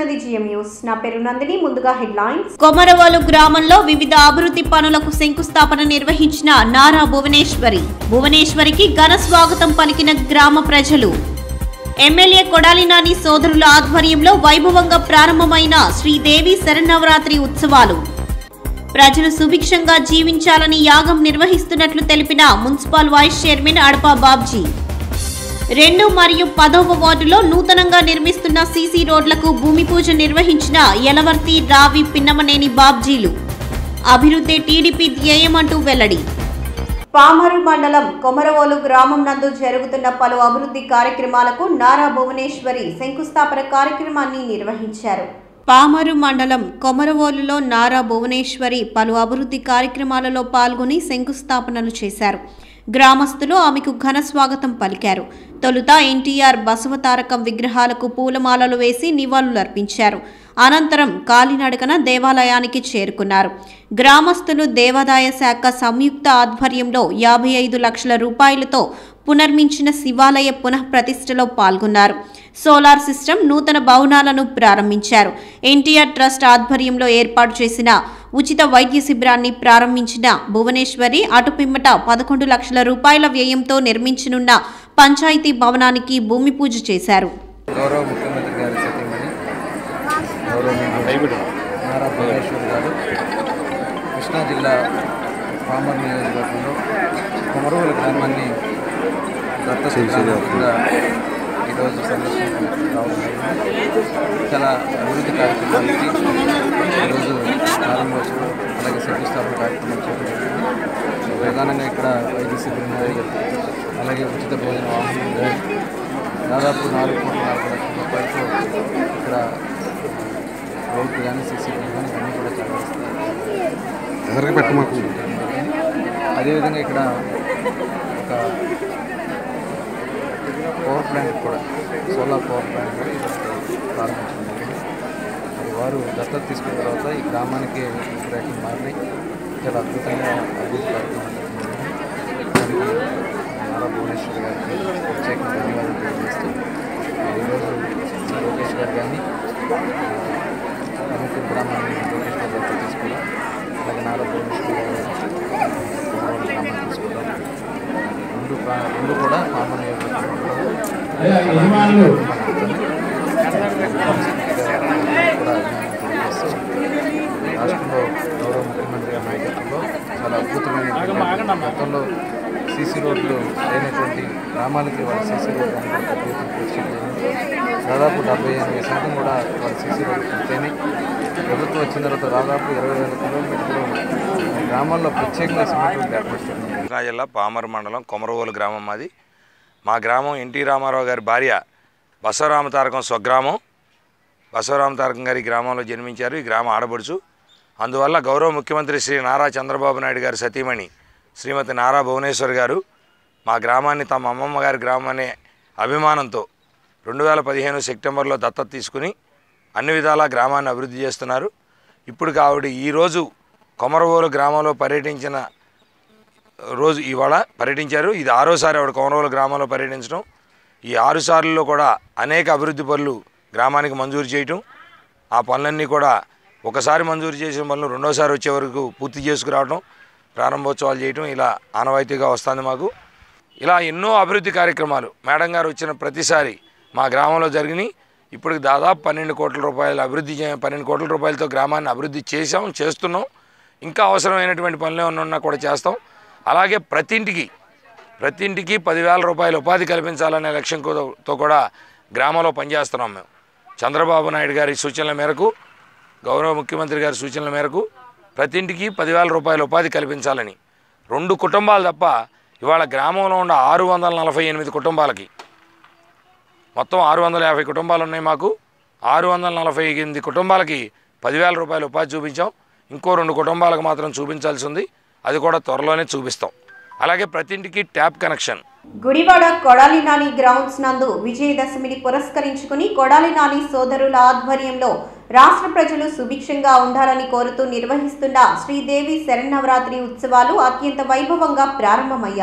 చూస్తున్నది GM news నా పేరు నందిని ముందుగా హెడ్లైన్స్ కొమరవోలు గ్రామంలో వివిధ అభివృద్ధి పనులకు శంకుస్థాపన నిర్వహించిన నారా భువనేశ్వరి భువనేశ్వరికి ఘన స్వాగతం పలికిన గ్రామ ప్రజలు ఎమ్మెల్యే కొడాలి నాని సోదరుల ఆధ్వర్యంలో వైభవంగా ప్రారంభమైన శ్రీదేవి శరన్నవరాత్రి ఉత్సవాలు ప్రజలు సుభిక్షంగా జీవించాలని యాగం నిర్వహిస్తున్నట్లు తెలిపిన municipal vice chairman Adapa Babji రెండు మరియు పదవ వార్డులో నూతనంగా నిర్మిస్తున్న సీసీ రోడ్లకు భూమి పూజ నిర్వహించిన యలవర్తి రావి పిన్నమనేని బాబ్జీలు అభివృద్ధి టీడీపీ ధ్యేయం అంటూ వెల్లడి పామరు మండలం కొమరవోలు గ్రామం నందు జరుగుతున్న పలు అభివృద్ధి కార్యక్రమాలకు నారా భువనేశ్వరి శంకుస్థాపన కార్యక్రమాన్ని నిర్వహించారు పామరు మండలం కొమరవోలులో నారా భువనేశ్వరి పలు అభివృద్ధి కార్యక్రమాలలో పాల్గొని శంకుస్థాపనలు చేశారు గ్రామస్తులు ఆమెకు ఘన స్వాగతం పలికారు తొలుత ఎన్టీఆర్ బసవతారకం విగ్రహాలకు పూలమాలలు వేసి నివాళులర్పించారు అనంతరం కాలినడకన దేవాలయానికి చేరుకున్నారు గ్రామస్తులు దేవాదాయ శాఖ సంయుక్త ఆధ్వర్యంలో యాభై ఐదు లక్షల రూపాయలతో పునర్మించిన శివాలయ పునఃప్రతిష్టలో పాల్గొన్నారు సోలార్ సిస్టమ్ నూతన భవనాలను ప్రారంభించారు ఎన్టీఆర్ ట్రస్ట్ ఆధ్వర్యంలో ఏర్పాటు చేసిన ఉచిత వైద్య శిబిరాన్ని ప్రారంభించిన భువనేశ్వరి అటుపిమ్మట పదకొండు లక్షల రూపాయల వ్యయంతో నిర్మించనున్న పంచాయతీ భవనానికి భూమి పూజ చేశారు గౌరవ ముఖ్యమంత్రి గారి సతీమణి గౌరవ నారా భువనేశ్వర్ గారు కృష్ణా జిల్లా పామర్ నియోజకవర్గంలో కొమరవూల గ్రామాన్ని దత్తశిల్పంగా ఈరోజు సందర్శించడం రావడం జరిగింది. చాలా అభివృద్ధి కార్యక్రమాలకి ఈరోజు ప్రారంభోత్సవం అలాగే శంకుస్థాపన కార్యక్రమం చేయడం జరిగింది ప్రధానంగా ఇక్కడ వైద్య శిబిరం కానీ, అలాగే ఉచిత భోజన వాహనం కానీ, దాదాపు నాలుగు కోట్ల నలభై లక్షల రూపాయలతో ఇక్కడ రోడ్లు కానీ సీసీ రోడ్లు కానీ అన్నీ కూడా చాలా వస్తాయి ఎదరికి పెట్టమాకు అదేవిధంగా ఇక్కడ ఒక పవర్ ప్లాంట్ కూడా సోలార్ పవర్ ప్లాంట్ కూడా ఈరోజు ప్రారంభించడం జరిగింది మరి వారు దత్తత తీసుకున్న తర్వాత ఈ గ్రామానికి రేట్లు మారినాయి చాలా అద్భుతంగా అభివృద్ధి కార్యక్రమాలు జరిగినాయి. దానికి నారా భువనేశ్వర్ గారికి ప్రత్యేకంగా ధన్యవాదాలు తెలియజేస్తూ ఈరోజు లోకేష్ గారు కానీ అనంతపురం గ్రామాన్ని లోకేష్ గారు దత్తత తీసుకున్నారు అలాగే నారా భువనేశ్వర్ గారు కుమారవరం గ్రామాన్ని తీసుకున్నారు రెండు ప్రా- రెండు కూడా కామన్ రాష్ట్రంలో గౌరవ ముఖ్యమంత్రి గారి నాయకత్వంలో చాలా అద్భుతమైన గతంలో సీసీ రోడ్లు లేనటువంటి గ్రామాలకి వాళ్ళ సీసీ రోడ్లు అన్ని కూడా పెద్ద ఎత్తున పూర్తి చేయడం జరిగింది. దాదాపు డెబ్బై ఎనభై శాతం కూడా వాళ్ళ సీసీ రోడ్లు పూర్తయినాయి ప్రభుత్వం వచ్చిన తర్వాత దాదాపు ఇరవై వేల కిలోమీటర్లు గ్రామాల్లో ప్రత్యేకంగా సిమెంట్ రోడ్లు ఏర్పాటు చేయడం జరిగింది. కృష్ణా జిల్లా పామర్ మండలం కొమరవోలు గ్రామం మాది మా గ్రామం ఎన్టీ రామారావు గారి భార్య బసవరామ తారకం స్వగ్రామం బసవరామ తారకం గారి ఈ గ్రామంలో జన్మించారు ఈ గ్రామ ఆడబడుచు అందువల్ల గౌరవ ముఖ్యమంత్రి శ్రీ నారా చంద్రబాబు నాయుడు గారి సతీమణి శ్రీమతి నారా భువనేశ్వర్ గారు మా గ్రామాన్ని తమ అమ్మమ్మ గారి గ్రామాన్ని అభిమానంతో రెండు వేల పదిహేను సెప్టెంబర్లో దత్తత తీసుకుని అన్ని విధాలా గ్రామాన్ని అభివృద్ధి చేస్తున్నారు ఇప్పుడు ఆవిడ ఈరోజు కొమరవోలు గ్రామంలో పర్యటించిన రోజు ఇవాళ పర్యటించారు ఇది ఆరోసారి ఆవిడ కోనరోలు గ్రామంలో పర్యటించడం ఈ ఆరు సార్లలో కూడా అనేక అభివృద్ధి పనులు గ్రామానికి మంజూరు చేయటం ఆ పనులన్నీ కూడా ఒకసారి మంజూరు చేసిన పనులు రెండోసారి వచ్చే వరకు పూర్తి చేసుకురావడం ప్రారంభోత్సవాలు చేయటం ఇలా ఆనవాయితీగా వస్తుంది మాకు ఇలా ఎన్నో అభివృద్ధి కార్యక్రమాలు మేడం గారు వచ్చిన ప్రతిసారి మా గ్రామంలో జరిగినాయి ఇప్పటికి దాదాపు పన్నెండు కోట్ల రూపాయలు అభివృద్ధి చే పన్నెండు కోట్ల రూపాయలతో గ్రామాన్ని అభివృద్ధి చేసాం చేస్తున్నాం ఇంకా అవసరమైనటువంటి పనులు ఏమైనా ఉన్నా కూడా చేస్తాం అలాగే ప్రతి ఇంటికి ప్రతి ఇంటికి పదివేల రూపాయల ఉపాధి కల్పించాలనే లక్ష్యంతో కూడా గ్రామంలో పనిచేస్తున్నాం మేము చంద్రబాబు నాయుడు గారి సూచనల మేరకు గౌరవ ముఖ్యమంత్రి గారి సూచనల మేరకు ప్రతి ఇంటికి పదివేల రూపాయల ఉపాధి కల్పించాలని రెండు కుటుంబాలు తప్ప ఇవాళ గ్రామంలో ఉన్న ఆరు వందల నలభై ఎనిమిది కుటుంబాలకి మొత్తం ఆరు వందల యాభై కుటుంబాలు ఉన్నాయి మాకు ఆరు వందల నలభై ఎనిమిది కుటుంబాలకి పదివేల రూపాయల ఉపాధి చూపించాం ఇంకో రెండు కుటుంబాలకు మాత్రం చూపించాల్సి ఉంది అది కూడా త్వరలోనే చూపిస్తాం అలాగే ప్రతి ఇంటికి tap connection Gudivada Kodali Nani grounds నందు విజయదశమిని పురస్కరించుకుని కొడాలి నాని సోదరుల ఆధ్వర్యంలో రాష్ట్ర ప్రజలు సుభిక్షంగా ఉండాలని కోరుతూ నిర్వహిస్తున్న శ్రీదేవి శరన్నవరాత్రి ఉత్సవాలు అత్యంత వైభవంగా ప్రారంభమయ్యాయి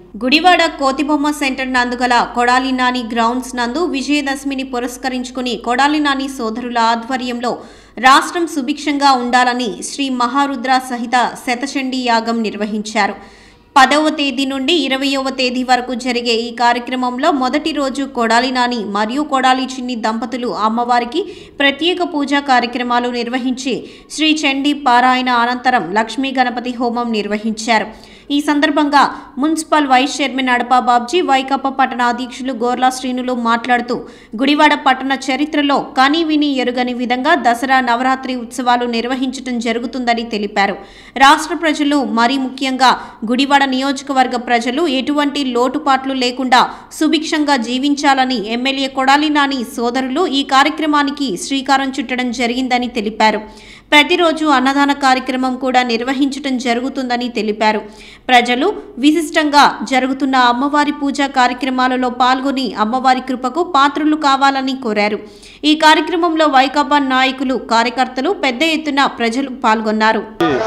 గుడివాడ కోతిబొమ్మ సెంటర్ నందుగల కొడాలి నాని గ్రౌండ్స్ నందు విజయదశమిని పురస్కరించుకుని కొడాలి నాని సోదరుల ఆధ్వర్యంలో రాష్ట్రం సుభిక్షంగా ఉండాలని శ్రీ మహారుద్ర సహిత శతచండీ యాగం నిర్వహించారు పదవ తేదీ నుండి ఇరవయవ తేదీ వరకు జరిగే ఈ కార్యక్రమంలో మొదటి రోజు కొడాలి నాని మరియు కొడాలి చిన్ని దంపతులు అమ్మవారికి ప్రత్యేక పూజా కార్యక్రమాలు నిర్వహించి శ్రీ చండీ పారాయణ అనంతరం లక్ష్మీ గణపతి హోమం నిర్వహించారు ఈ సందర్భంగా municipal vice chairman Adapa Babji వైకాపా పట్టణ అధ్యక్షులు గోర్లా శ్రీనులు మాట్లాడుతూ గుడివాడ పట్టణ చరిత్రలో కని విని ఎరుగని విధంగా దసరా నవరాత్రి ఉత్సవాలు నిర్వహించడం జరుగుతుందని తెలిపారు రాష్ట్ర ప్రజలు మరీ ముఖ్యంగా గుడివాడ నియోజకవర్గ ప్రజలు ఎటువంటి లోటుపాట్లు లేకుండా సుభిక్షంగా జీవించాలని ఎమ్మెల్యే కొడాలి నాని సోదరులు ఈ కార్యక్రమానికి శ్రీకారం చుట్టడం జరిగిందని తెలిపారు ప్రతిరోజు అన్నదాన కార్యక్రమం కూడా నిర్వహించడం జరుగుతుందని తెలిపారు ప్రజలు విశిష్టంగా జరుగుతున్న అమ్మవారి పూజా కార్యక్రమాలలో పాల్గొని అమ్మవారి కృపకు పాత్రులు కావాలని కోరారు ఈ కార్యక్రమంలో వైకాపా నాయకులు కార్యకర్తలు పెద్ద ఎత్తున ప్రజలు పాల్గొన్నారు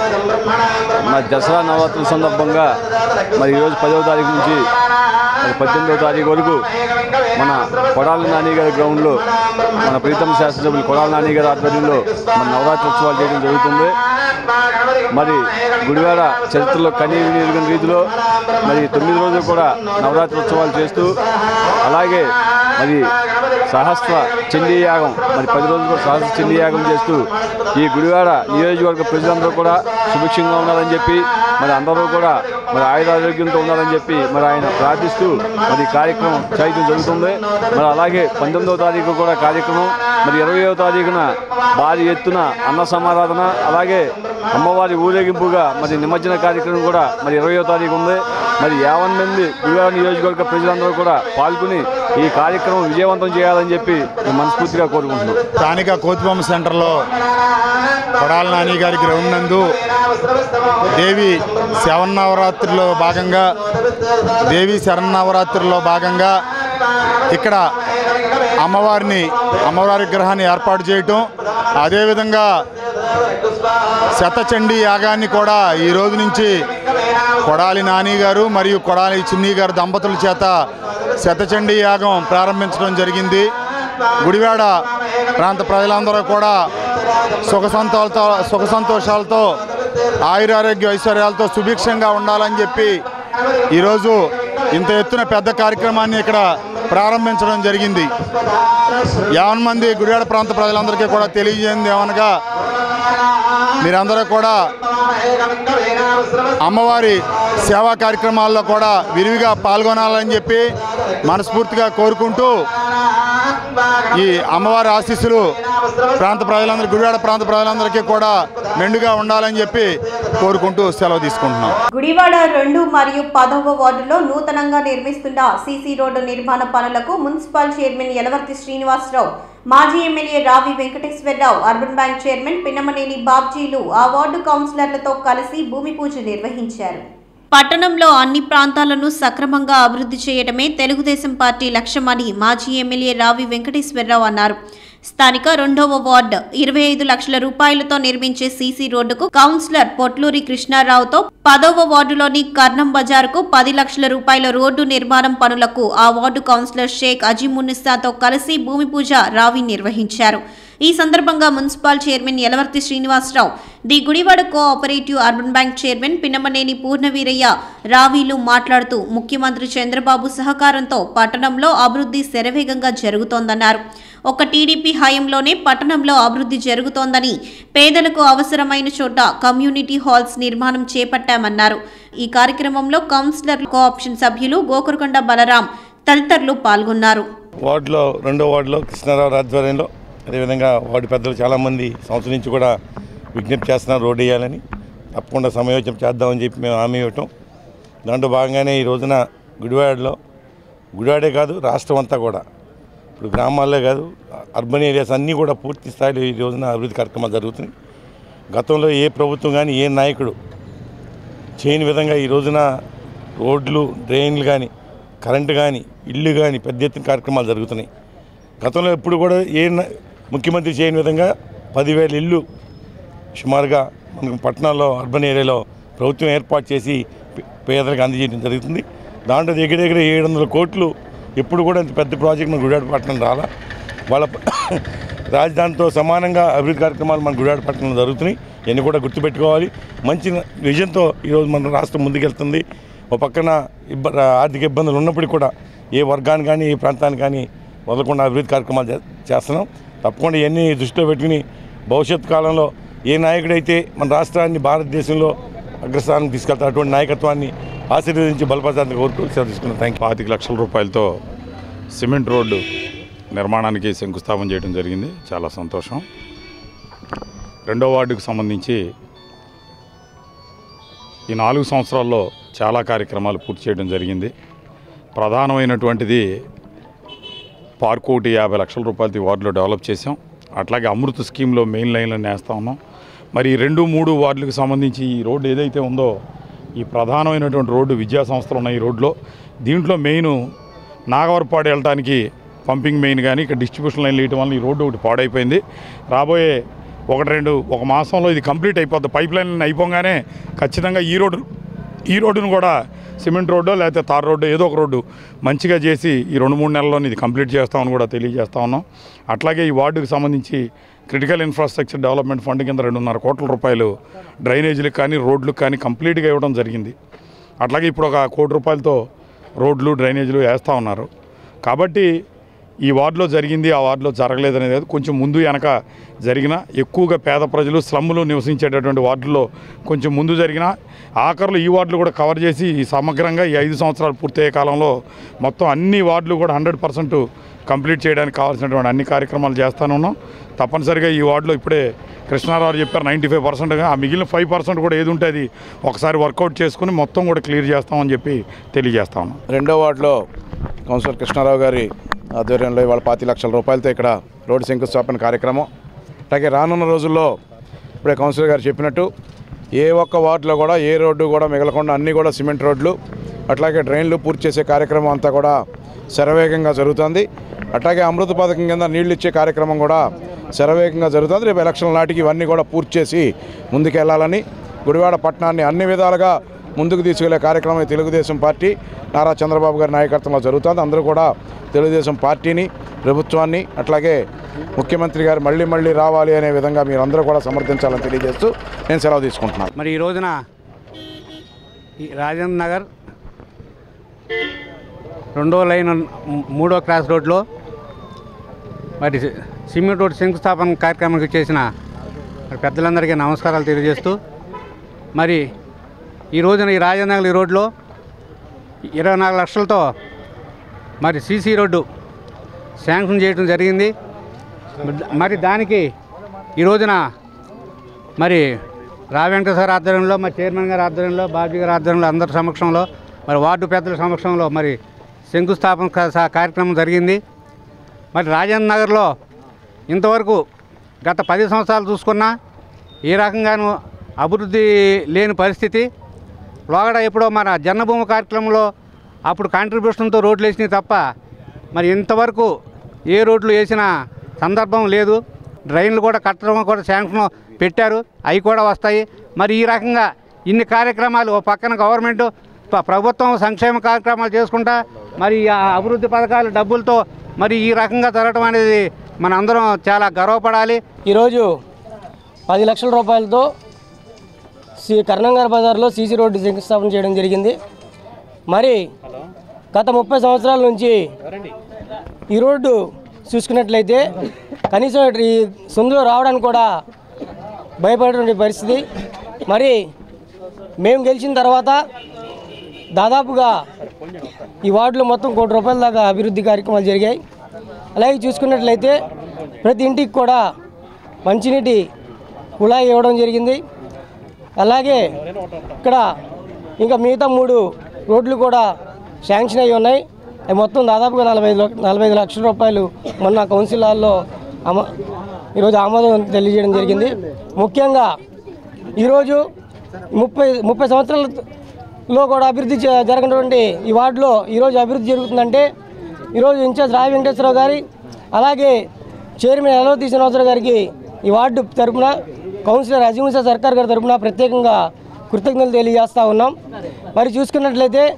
మన దసరా నవరాత్రుల సందర్భంగా మరి ఈరోజు పదవ తారీఖు నుంచి మరి పద్దెనిమిదవ తారీఖు వరకు మన కొడాలి నాని గారి గ్రౌండ్లో మన ప్రీతం శాస్త్రసభ్యులు కొడాలి నాని గారి ఆధ్వర్యంలో మన నవరాత్రి ఉత్సవాలు చేయడం జరుగుతుంది మరి గుడివాడ చరిత్రలో కనీ విని ఎరుగని రీతిలో మరి తొమ్మిది రోజులు కూడా నవరాత్రి ఉత్సవాలు చేస్తూ అలాగే మరి సహస్ర చండీ యాగం మరి పది రోజులు కూడా సహస్ర చండీ యాగం చేస్తూ ఈ గుడివాడ నియోజకవర్గ ప్రజలందరూ కూడా సుభిక్షంగా ఉండాలని చెప్పి మరి అందరూ కూడా మరి ఆయురారోగ్యంతో ఉండాలని చెప్పి మరి ఆయన ప్రార్థిస్తూ మరి ఈ కార్యక్రమం చేయడం జరుగుతుంది మరి అలాగే పంతొమ్మిదవ తారీఖు కూడా కార్యక్రమం మరి ఇరవయో తారీఖున భారీ ఎత్తున అన్న సమారాధన అలాగే అమ్మవారి ఊరేగింపుగా మరి నిమజ్జన కార్యక్రమం కూడా మరి ఇరవయో తారీఖు ఉంది మరి యావన్ మంది గుడివాడ నియోజకవర్గ ప్రజలందరూ కూడా పాల్గొని ఈ కార్యక్రమం విజయవంతం చేయాలని చెప్పి మేము మనస్ఫూర్తిగా కోరుకుంటున్నాం స్థానిక కోతిబొమ్మ సెంటర్లో కొడాల నాని గారి గ్రౌండ్ నందు దేవి శవన్నవరాత్రిలో భాగంగా దేవి శరన్నవరాత్రిలో భాగంగా ఇక్కడ అమ్మవారిని అమ్మవారి విగ్రహాన్ని ఏర్పాటు చేయటం అదేవిధంగా శతచండీ యాగాన్ని కూడా ఈ రోజు నుంచి కొడాలి నాని గారు మరియు కొడాలి చిన్ని గారు దంపతుల చేత శతచండీ యాగం ప్రారంభించడం జరిగింది గుడివాడ ప్రాంత ప్రజలందరూ కూడా సుఖ సంతోషాలతో సుఖ సంతోషాలతో ఆయురారోగ్య ఐశ్వర్యాలతో సుభిక్షంగా ఉండాలని చెప్పి ఈరోజు ఇంత ఎత్తున పెద్ద కార్యక్రమాన్ని ఇక్కడ ప్రారంభించడం జరిగింది యావన్ మంది గుడివాడ ప్రాంత ప్రజలందరికీ కూడా తెలియజేయండి ఏమనగా మీరందరూ కూడా అమ్మవారి సేవా కార్యక్రమాల్లో కూడా విరివిగా పాల్గొనాలని చెప్పి మనస్ఫూర్తిగా కోరుకుంటూ ఈ అమ్మవారి ఆశీస్సులు ప్రాంత ప్రజలందరూ గుడివాడ ప్రాంత ప్రజలందరికీ కూడా మెండుగా ఉండాలని చెప్పి కోరుకుంటూ సెలవు తీసుకుంటున్నాం గుడివాడ రెండు మరియు పదవ వార్డులో నూతనంగా నిర్మిస్తున్న సీసీ రోడ్డు నిర్మాణ పనులకు మున్సిపల్ చైర్మన్ యలవర్తి శ్రీనివాసరావు మాజీ MLA Ravi Venkateswararao urban bank chairman Pinnamaneni బాబ్జీలు ఆ వార్డు కౌన్సిలర్లతో కలిసి భూమి పూజ నిర్వహించారు పట్టణంలో అన్ని ప్రాంతాలను సక్రమంగా అభివృద్ధి చేయడమే తెలుగుదేశం పార్టీ లక్ష్యమని మాజీ ఎమ్మెల్యే రావి వెంకటేశ్వరరావు అన్నారు స్థానిక రెండవ వార్డు ఇరవై ఐదు లక్షల రూపాయలతో నిర్మించే సీసీ రోడ్డుకు కౌన్సిలర్ పొట్లూరి కృష్ణారావుతో పదవ వార్డులోని కర్ణం బజార్కు పది లక్షల రూపాయల రోడ్డు నిర్మాణం పనులకు ఆ వార్డు కౌన్సిలర్ షేక్ అజీమున్నిసాతో కలిసి భూమి పూజ రావి నిర్వహించారు ఈ సందర్భంగా municipal chairman Yalavarthi Srinivasarao the Gudivada cooperative urban bank chairman Pinnamaneni Purnaveeraiah రావీలు మాట్లాడుతూ ముఖ్యమంత్రి చంద్రబాబు సహకారంతో పట్టణంలో అభివృద్ధి శరవేగంగా జరుగుతోందన్నారు ఒక టీడీపీ హయాంలోనే పట్టణంలో అభివృద్ధి జరుగుతోందని పేదలకు అవసరమైన చోట కమ్యూనిటీ హాల్స్ నిర్మాణం చేపట్టామన్నారు ఈ కార్యక్రమంలో కౌన్సిలర్ కోఆప్షన్ సభ్యులు గోకురకొండ బలరాం తదితరులు పాల్గొన్నారు వార్డులో రెండో వార్డులో కృష్ణారావు ఆధ్వర్యంలో అదేవిధంగా వార్డు పెద్దలు చాలామంది సంవత్సరం నుంచి కూడా విజ్ఞప్తి చేస్తున్నారు రోడ్డు వేయాలని తప్పకుండా సమయోచన చేద్దామని చెప్పి మేము హామీ ఇవ్వటం దాంట్లో భాగంగానే ఈ రోజున గుడివాడలో గుడివాడే కాదు రాష్ట్రం అంతా కూడా ఇప్పుడు గ్రామాల్లో కాదు అర్బన్ ఏరియాస్ అన్నీ కూడా పూర్తి స్థాయిలో ఈ రోజున అభివృద్ధి కార్యక్రమాలు జరుగుతున్నాయి గతంలో ఏ ప్రభుత్వం కానీ ఏ నాయకుడు చేయని విధంగా ఈ రోజున రోడ్లు డ్రైన్లు కానీ కరెంటు కానీ ఇల్లు కానీ పెద్ద ఎత్తున కార్యక్రమాలు జరుగుతున్నాయి గతంలో ఎప్పుడు కూడా ఏ న- ముఖ్యమంత్రి చేయని విధంగా పదివేల ఇల్లు సుమారుగా మనకు పట్టణాల్లో అర్బన్ ఏరియాలో ప్రభుత్వం ఏర్పాటు చేసి పే- పేదలకు అందజేయడం జరుగుతుంది దాంట్లో దగ్గర దగ్గర ఏడు వందల కోట్లు ఎప్పుడు కూడా ఇంత పెద్ద ప్రాజెక్ట్ మన గుడివాడ పట్టణం రాలా వాళ్ళ రాజధానితో సమానంగా అభివృద్ధి కార్యక్రమాలు మన గుడివాడ పట్టణంలో జరుగుతున్నాయి ఇవన్నీ కూడా గుర్తుపెట్టుకోవాలి మంచి విజన్తో ఈరోజు మన రాష్ట్రం ముందుకెళ్తుంది ఒక పక్కన ఇబ్బ ఆర్థిక ఇబ్బందులు ఉన్నప్పటికీ కూడా ఏ వర్గాన్ని కానీ ఏ ప్రాంతాన్ని కానీ వదలకుండా అభివృద్ధి కార్యక్రమాలు చే- చేస్తున్నాం తప్పకుండా ఇవన్నీ దృష్టిలో పెట్టుకుని భవిష్యత్ కాలంలో ఏ నాయకుడైతే మన రాష్ట్రాన్ని భారతదేశంలో అగ్రస్థానం తీసుకెళ్తారు అటువంటి నాయకత్వాన్ని ఆశీర్వదించి బలపరచాలని కోరుతూ సెలవు తీసుకున్నాను థ్యాంక్ యూ పాతిక లక్షల రూపాయలతో సిమెంట్ రోడ్డు నిర్మాణానికి శంకుస్థాపన చేయడం జరిగింది చాలా సంతోషం రెండో వార్డుకు సంబంధించి ఈ నాలుగు సంవత్సరాల్లో చాలా కార్యక్రమాలు పూర్తి చేయడం జరిగింది ప్రధానమైనటువంటిది పార్క్ ఒకటి యాభై లక్షల రూపాయలది వార్డులో డెవలప్ చేసాం అట్లాగే అమృత స్కీమ్లో మెయిన్ లైన్లను వేస్తా ఉన్నాం మరి ఈ రెండు మూడు వార్డులకు సంబంధించి ఈ రోడ్డు ఏదైతే ఉందో ఈ ప్రధానమైనటువంటి రోడ్డు విద్యా సంస్థలు ఉన్నాయి ఈ రోడ్లో దీంట్లో మెయిన్ నాగవరపాడు వెళ్ళడానికి పంపింగ్ మెయిన్ కానీ ఇక్కడ డిస్ట్రిబ్యూషన్ లైన్లు వేయటం వల్ల ఈ రోడ్డు ఒకటి పాడైపోయింది రాబోయే ఒకటి రెండు ఒక మాసంలో ఇది కంప్లీట్ అయిపోద్ది పైప్ లైన్ అయిపోగానే ఖచ్చితంగా ఈ రోడ్డు ఈ రోడ్డును కూడా సిమెంట్ రోడ్డు లేకపోతే తార్ రోడ్డు ఏదో ఒక రోడ్డు మంచిగా చేసి ఈ రెండు మూడు నెలల్లో ఇది కంప్లీట్ చేస్తామని కూడా తెలియజేస్తా ఉన్నాం అట్లాగే ఈ వార్డుకు సంబంధించి క్రిటికల్ ఇన్ఫ్రాస్ట్రక్చర్ డెవలప్మెంట్ ఫండ్ కింద రెండున్నర కోట్ల రూపాయలు డ్రైనేజీలకు కానీ రోడ్లకు కానీ కంప్లీట్గా ఇవ్వడం జరిగింది అట్లాగే ఇప్పుడు ఒక కోటి రూపాయలతో రోడ్లు డ్రైనేజీలు వేస్తూ ఉన్నారు కాబట్టి ఈ వార్డులో జరిగింది ఆ వార్డులో జరగలేదనేది కాదు. కొంచెం ముందు వెనక జరిగిన ఎక్కువగా పేద ప్రజలు స్లమ్లో నివసించేటటువంటి వార్డుల్లో కొంచెం ముందు జరిగిన ఆఖరులో ఈ వార్డులు కూడా కవర్ చేసి ఈ సమగ్రంగా ఈ ఐదు సంవత్సరాలు పూర్తయ్యే కాలంలో మొత్తం అన్ని వార్డులు కూడా హండ్రెడ్ పర్సెంట్ కంప్లీట్ చేయడానికి కావాల్సినటువంటి అన్ని కార్యక్రమాలు చేస్తాను ఉన్నాం తప్పనిసరిగా ఈ వార్డులో ఇప్పుడే కృష్ణారావు చెప్పారు నైంటీ ఫైవ్ పర్సెంట్గా ఆ మిగిలిన ఫైవ్ పర్సెంట్ కూడా ఏది ఉంటే అది ఒకసారి వర్కౌట్ చేసుకుని మొత్తం కూడా క్లియర్ చేస్తామని చెప్పి తెలియజేస్తా ఉన్నాం రెండో వార్డులో కౌన్సిలర్ కృష్ణారావు గారి ఆధ్వర్యంలో ఇవాళ పాతి లక్షల రూపాయలతో ఇక్కడ రోడ్డు శంకుస్థాపన కార్యక్రమం అలాగే రానున్న రోజుల్లో ఇప్పుడే కౌన్సిలర్ గారు చెప్పినట్టు ఏ ఒక్క వార్డులో కూడా ఏ రోడ్డు కూడా మిగలకుండా అన్నీ కూడా సిమెంట్ రోడ్లు అట్లాగే డ్రైన్లు పూర్తి చేసే కార్యక్రమం అంతా కూడా శరవేగంగా జరుగుతుంది అట్లాగే అమృత పథకం కింద నీళ్లు ఇచ్చే కార్యక్రమం కూడా శరవేగంగా జరుగుతుంది రేపు ఎలక్షన్ నాటికి ఇవన్నీ కూడా పూర్తి చేసి ముందుకెళ్లాలని గుడివాడ పట్టణాన్ని అన్ని విధాలుగా ముందుకు తీసుకెళ్లే కార్యక్రమం ఈ తెలుగుదేశం పార్టీ నారా చంద్రబాబు గారి నాయకత్వంలో జరుగుతుంది అందరూ కూడా తెలుగుదేశం పార్టీని ప్రభుత్వాన్ని అట్లాగే ముఖ్యమంత్రి గారు మళ్ళీ మళ్ళీ రావాలి అనే విధంగా మీరందరూ కూడా సమర్థించాలని తెలియజేస్తూ నేను సెలవు తీసుకుంటున్నాను మరి ఈ రోజున ఈ రాజేంద్ర నగర్ రెండో లైన్ మూడో క్రాస్ రోడ్లో మరి సి- సిమెంట్ రోడ్ శంకుస్థాపన కార్యక్రమానికి చేసిన మరి పెద్దలందరికీ నమస్కారాలు తెలియజేస్తూ మరి ఈ రోజున ఈ రాజేంద్ర నగర్ ఈ రోడ్లో ఇరవై నాలుగు లక్షలతో మరి సీసీ రోడ్డు శాంక్షన్ చేయడం జరిగింది మరి దానికి ఈ రోజున మరి రా వెంకటేశ్వర ఆధ్వర్యంలో మరి చైర్మన్ గారి ఆధ్వర్యంలో బాబీ గారి ఆధ్వర్యంలో అందరి సమక్షంలో మరి వార్డు పెద్దల సమక్షంలో మరి శంకుస్థాపన కా- సా- కార్యక్రమం జరిగింది మరి రాజేంద్ర నగర్లో ఇంతవరకు గత పది సంవత్సరాలు చూసుకున్నా ఏ రకంగానూ అభివృద్ధి లేని పరిస్థితి లోగడ ఎప్పుడో మన జన్మభూమి కార్యక్రమంలో అప్పుడు కాంట్రిబ్యూషన్తో రోడ్లు వేసినాయి తప్ప మరి ఇంతవరకు ఏ రోడ్లు వేసిన సందర్భం లేదు డ్రైన్లు కూడా కట్టడం కూడా శాంక్షన్ పెట్టారు అవి కూడా వస్తాయి మరి ఈ రకంగా ఇన్ని కార్యక్రమాలు ఓ పక్కన గవర్నమెంట్ ప- ప్రభుత్వం సంక్షేమ కార్యక్రమాలు చేసుకుంటా మరి ఆ అభివృద్ధి పథకాలు డబ్బులతో మరి ఈ రకంగా జరగడం అనేది మన అందరం చాలా గర్వపడాలి ఈరోజు పది లక్షల రూపాయలతో సి కర్ణంగార్ బజార్లో సీసీ రోడ్డు శంకుస్థాపన చేయడం జరిగింది మరి గత ముప్పై సంవత్సరాల నుంచి ఈ రోడ్డు చూసుకున్నట్లయితే కనీసం ఈ సందులో రావడానికి కూడా భయపడేటువంటి పరిస్థితి మరి మేము గెలిచిన తర్వాత దాదాపుగా ఈ వార్డులో మొత్తం కోటి రూపాయల దాకా అభివృద్ధి కార్యక్రమాలు జరిగాయి అలాగే చూసుకున్నట్లయితే ప్రతి ఇంటికి కూడా మంచినీటి కుళాయి ఇవ్వడం జరిగింది అలాగే ఇక్కడ ఇంకా మిగతా మూడు రోడ్లు కూడా శాంక్షన్ అయి ఉన్నాయి అవి మొత్తం దాదాపుగా నలభై ఐదు లక్ష- నలభై ఐదు లక్షల రూపాయలు మొన్న కౌన్సిల్ హాల్లో ఆమ ఈరోజు ఆమోదం తెలియజేయడం జరిగింది ముఖ్యంగా ఈరోజు ముప్పై ముప్పై సంవత్సరాలలో కూడా అభివృద్ధి చే- జరగనటువంటి ఈ వార్డులో ఈరోజు అభివృద్ధి జరుగుతుందంటే ఈరోజు ఇన్ఛార్జ్ రావి వెంకటేశ్వరరావు గారి అలాగే చైర్మన్ ఎలవతి శ్రీనివాసరావు గారికి ఈ వార్డు తరపున కౌన్సిలర్ అజీముసా సర్కార్ గారి తరపున ప్రత్యేకంగా కృతజ్ఞతలు తెలియజేస్తూ ఉన్నాం మరి చూసుకున్నట్లయితే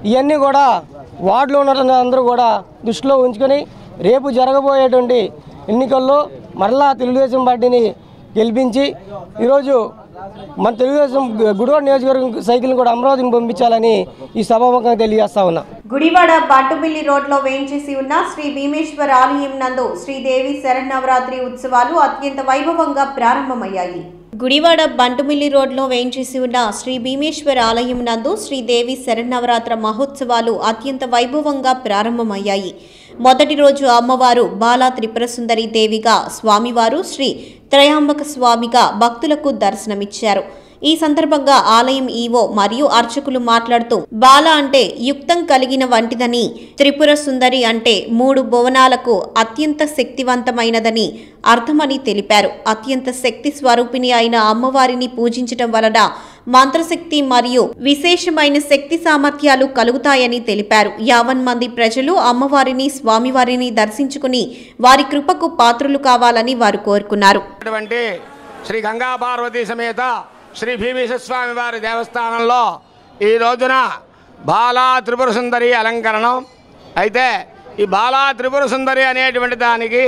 ఇవన్నీ కూడా వార్డులో ఉన్న అందరూ కూడా దృష్టిలో ఉంచుకొని రేపు జరగబోయేటువంటి ఎన్నికల్లో మరలా తెలుగుదేశం పార్టీని గెలిపించి ఈరోజు మన తెలుగుదేశం గుడివాడ నియోజకవర్గం సైకిల్ని కూడా అమరావతిని పంపించాలని ఈ సభాముఖంగా తెలియజేస్తా ఉన్నా గుడివాడ బాటుమిల్లి రోడ్లో వేయించేసి ఉన్న శ్రీ భీమేశ్వర ఆలయం నందు శ్రీదేవి శరన్నవరాత్రి ఉత్సవాలు అత్యంత వైభవంగా ప్రారంభమయ్యాయి గుడివాడ బంటుమిల్లి రోడ్లో వేయించేసి ఉన్న శ్రీ భీమేశ్వర ఆలయం నందు శ్రీదేవి శరన్నవరాత్ర మహోత్సవాలు అత్యంత వైభవంగా ప్రారంభమయ్యాయి మొదటి రోజు అమ్మవారు బాలా త్రిపుర సుందరి దేవిగా స్వామివారు శ్రీ త్రయాంబక స్వామిగా భక్తులకు దర్శనమిచ్చారు ఈ సందర్భంగా ఆలయం ఈవో మరియు అర్చకులు మాట్లాడుతూ బాల అంటే యుక్తం కలిగిన వంటిదని త్రిపుర సుందరి అంటే మూడు భువనాలకు అత్యంత శక్తివంతమైనదని అర్థమని తెలిపారు అత్యంత శక్తి స్వరూపిణి అయిన అమ్మవారిని పూజించటం వలన మంత్రశక్తి మరియు విశేషమైన శక్తి సామర్థ్యాలు కలుగుతాయని తెలిపారు యావన్ మంది ప్రజలు అమ్మవారిని స్వామివారిని దర్శించుకుని వారి కృపకు పాత్రులు కావాలని వారు కోరుకున్నారు అటువంటి శ్రీ గంగా పార్వతీ సమేత శ్రీ భీమేశ్వర స్వామి వారి దేవస్థానంలో ఈ రోజున బాలా త్రిపుర సుందరి అలంకరణం అయితే ఈ బాలా త్రిపుర సుందరి అనేటువంటి దానికి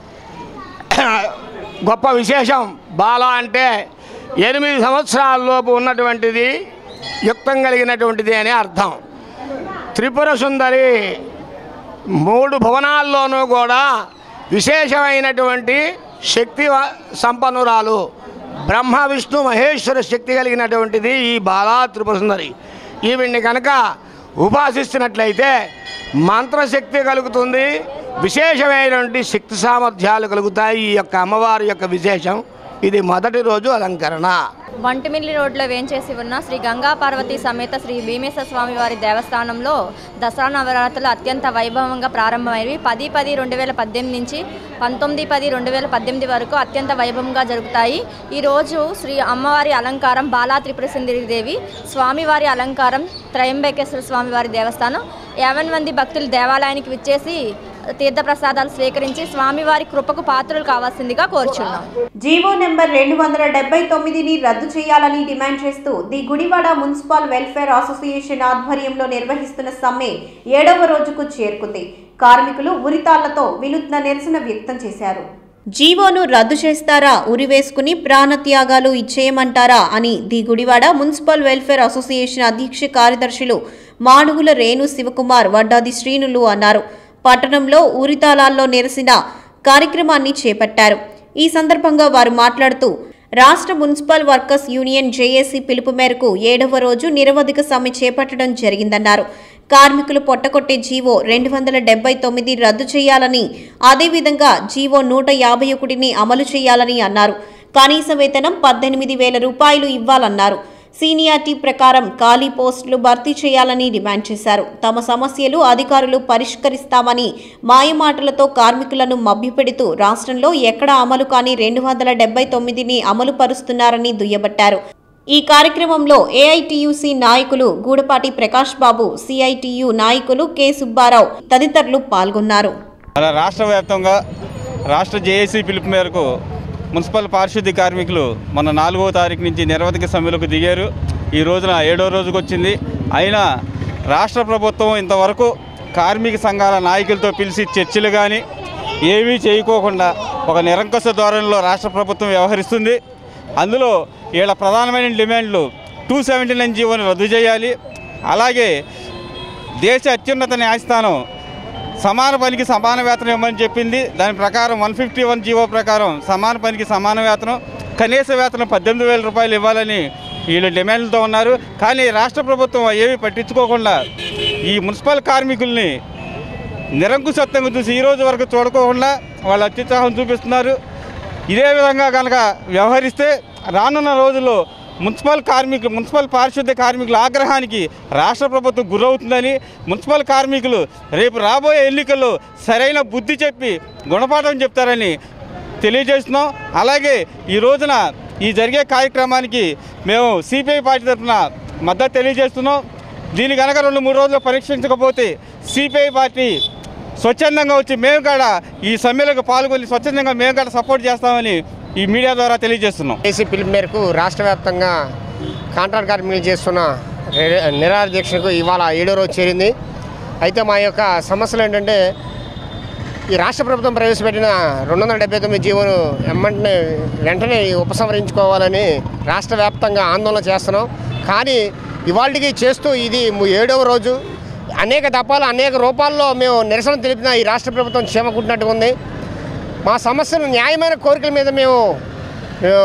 గొప్ప విశేషం బాల అంటే ఎనిమిది సంవత్సరాలలోపు ఉన్నటువంటిది యుక్తం కలిగినటువంటిది అని అర్థం త్రిపుర సుందరి మూడు భువనాల్లోనూ కూడా విశేషమైనటువంటి శక్తి వ- సంపన్నురాలు బ్రహ్మ విష్ణు మహేశ్వర శక్తి కలిగినటువంటిది ఈ బాలా త్రిపుర సుందరి ఈవిడ్ని కనుక ఉపాసిస్తున్నట్లయితే మంత్రశక్తి కలుగుతుంది విశేషమైనటువంటి శక్తి సామర్థ్యాలు కలుగుతాయి ఈ యొక్క అమ్మవారి యొక్క విశేషం ఇది మొదటి రోజు అలంకరణ వంటిమిల్లి రోడ్లో వేంచేసి ఉన్న శ్రీ గంగా పార్వతి సమేత శ్రీ భీమేశ్వర స్వామి వారి దేవస్థానంలో దసరా నవరాత్రులు అత్యంత వైభవంగా ప్రారంభమైనవి పది పది రెండు వేల పద్దెనిమిది నుంచి పంతొమ్మిది పది రెండు వేల పద్దెనిమిది వరకు అత్యంత వైభవంగా జరుగుతాయి ఈరోజు శ్రీ అమ్మవారి అలంకారం బాలా త్రిపుర సుందరి దేవి స్వామివారి అలంకారం త్రయంబకేశ్వర స్వామివారి దేవస్థానం యావన్ మంది భక్తులు దేవాలయానికి విచ్చేసి తీర్థప్రసాదాలు స్వీకరించి స్వామివారి కృపకు పాత్రలు కావాల్సిందిగా కోరుచున్నాం జీవో నెంబర్ రెండు వందల డెబ్బై తొమ్మిదిని రద్దు చేయాలని డిమాండ్ చేస్తూ the Gudivada municipal welfare association ఆధ్వర్యంలో నిర్వహిస్తున్న సమ్మె ఏడవ రోజుకు చేరుకుంది కార్మికులు ఉరితాళ్లతో వినూత్న నిరసన వ్యక్తం చేశారు జీవోను రద్దు చేస్తారా ఉరివేసుకుని ప్రాణత్యాగాలు ఇచ్చేయమంటారా అని the Gudivada municipal welfare association అధ్యక్ష కార్యదర్శులు మాడుగుల రేణు శివకుమార్ వడ్డాది శ్రీనులు అన్నారు పట్టణంలో ఉరితాళాల్లో నిరసిన కార్యక్రమాన్ని చేపట్టారు ఈ సందర్భంగా వారు మాట్లాడుతూ రాష్ట్ర మున్సిపల్ వర్కర్స్ యూనియన్ జేఏసీ పిలుపు మేరకు ఏడవ రోజు నిరవధిక సమ్మె చేపట్టడం జరిగిందన్నారు కార్మికులు పొట్టకొట్టే జీవో రెండు వందల డెబ్బై తొమ్మిది రద్దు చేయాలని అదేవిధంగా జీవో నూట యాభై ఒకటిని అమలు చేయాలని అన్నారు కనీస వేతనం పద్దెనిమిది వేల రూపాయలు ఇవ్వాలన్నారు సీనియారిటీ ప్రకారం ఖాళీ పోస్టులు భర్తీ చేయాలని డిమాండ్ చేశారు తమ సమస్యలు అధికారులు పరిష్కరిస్తామని మాయమాటలతో కార్మికులను మభ్యపెడుతూ రాష్ట్రంలో ఎక్కడ అమలు కాని రెండు వందల డెబ్బై తొమ్మిదిని అమలు పరుస్తున్నారని దుయ్యబట్టారు ఈ కార్యక్రమంలో ఏఐటియుసి నాయకులు గూడపాటి ప్రకాష్ బాబు సిఐటియు నాయకులు కె సుబ్బారావు తదితరులు పాల్గొన్నారు అలా రాష్ట్ర వ్యాప్తంగా రాష్ట్ర జేఏసీ పిలుపు మేరకు మున్సిపల్ పారిశుద్ధ్య కార్మికులు మొన్న నాలుగవ తారీఖు నుంచి నిరవధిక సమ్మెలకు దిగారు ఈ రోజున ఏడో రోజుకు వచ్చింది అయినా రాష్ట్ర ప్రభుత్వం ఇంతవరకు కార్మిక సంఘాల నాయకులతో పిలిచి చర్చలు కానీ ఏమీ చేయకోకుండా ఒక నిరంకుశ ధోరణిలో రాష్ట్ర ప్రభుత్వం వ్యవహరిస్తుంది అందులో వీళ్ళ ప్రధానమైన డిమాండ్లు టూ సెవెంటీ నైన్ జీవోని రద్దు చేయాలి అలాగే దేశ అత్యున్నత న్యాయస్థానం సమాన పనికి సమాన వేతనం ఇవ్వమని చెప్పింది దాని ప్రకారం వన్ ఫిఫ్టీ వన్ జీవో ప్రకారం సమాన పనికి సమాన వేతనం కనీస వేతనం పద్దెనిమిది వేల రూపాయలు ఇవ్వాలని వీళ్ళు డిమాండ్లతో ఉన్నారు కానీ రాష్ట్ర ప్రభుత్వం ఏమీ పట్టించుకోకుండా ఈ మున్సిపల్ కార్మికుల్ని నిరంకుశత్వంగా చూసి ఈ రోజు వరకు చూడకోకుండా వాళ్ళు అత్యుత్సాహం చూపిస్తున్నారు ఇదే విధంగా కనుక వ్యవహరిస్తే రానున్న రోజుల్లో మున్సిపల్ కార్మికులు మున్సిపల్ పారిశుద్ధ్య కార్మికుల ఆగ్రహానికి రాష్ట్ర ప్రభుత్వం గురవుతుందని మున్సిపల్ కార్మికులు రేపు రాబోయే ఎన్నికల్లో సరైన బుద్ధి చెప్పి గుణపాఠం చెప్తారని తెలియజేస్తున్నాం అలాగే ఈ రోజున ఈ జరిగే కార్యక్రమానికి మేము సిపిఐ పార్టీ తరఫున మద్దతు తెలియజేస్తున్నాం దీని కనుక రెండు మూడు రోజులు పరీక్షించకపోతే సిపిఐ పార్టీ స్వచ్ఛందంగా వచ్చి మేము కూడా ఈ సమ్మెలకు పాల్గొని స్వచ్ఛందంగా మేము కూడా సపోర్ట్ చేస్తామని ఈ మీడియా ద్వారా తెలియజేస్తున్నాం ఏసీ పిలుపు మేరకు రాష్ట్ర వ్యాప్తంగా కాంట్రాక్ట్ కార్మికులు చేస్తున్న నిరాహార దీక్షకు ఇవాళ ఏడో రోజు చేరింది అయితే మా యొక్క సమస్యలు ఏంటంటే ఈ రాష్ట్ర ప్రభుత్వం ప్రవేశపెట్టిన రెండు వందల డెబ్బై తొమ్మిది జీవోను వెంటనే వెంటనే ఉపసంహరించుకోవాలని రాష్ట్ర వ్యాప్తంగా ఆందోళన చేస్తున్నాం కానీ ఇవాళకి చేస్తూ ఇది ము- ఏడవ రోజు అనేక దఫాలు అనేక రూపాల్లో మేము నిరసన తెలిపిన ఈ రాష్ట్ర ప్రభుత్వం క్షేమకుంటున్నట్టుగా ఉంది మా సమస్యను న్యాయమైన కోరికల మీద మేము మేము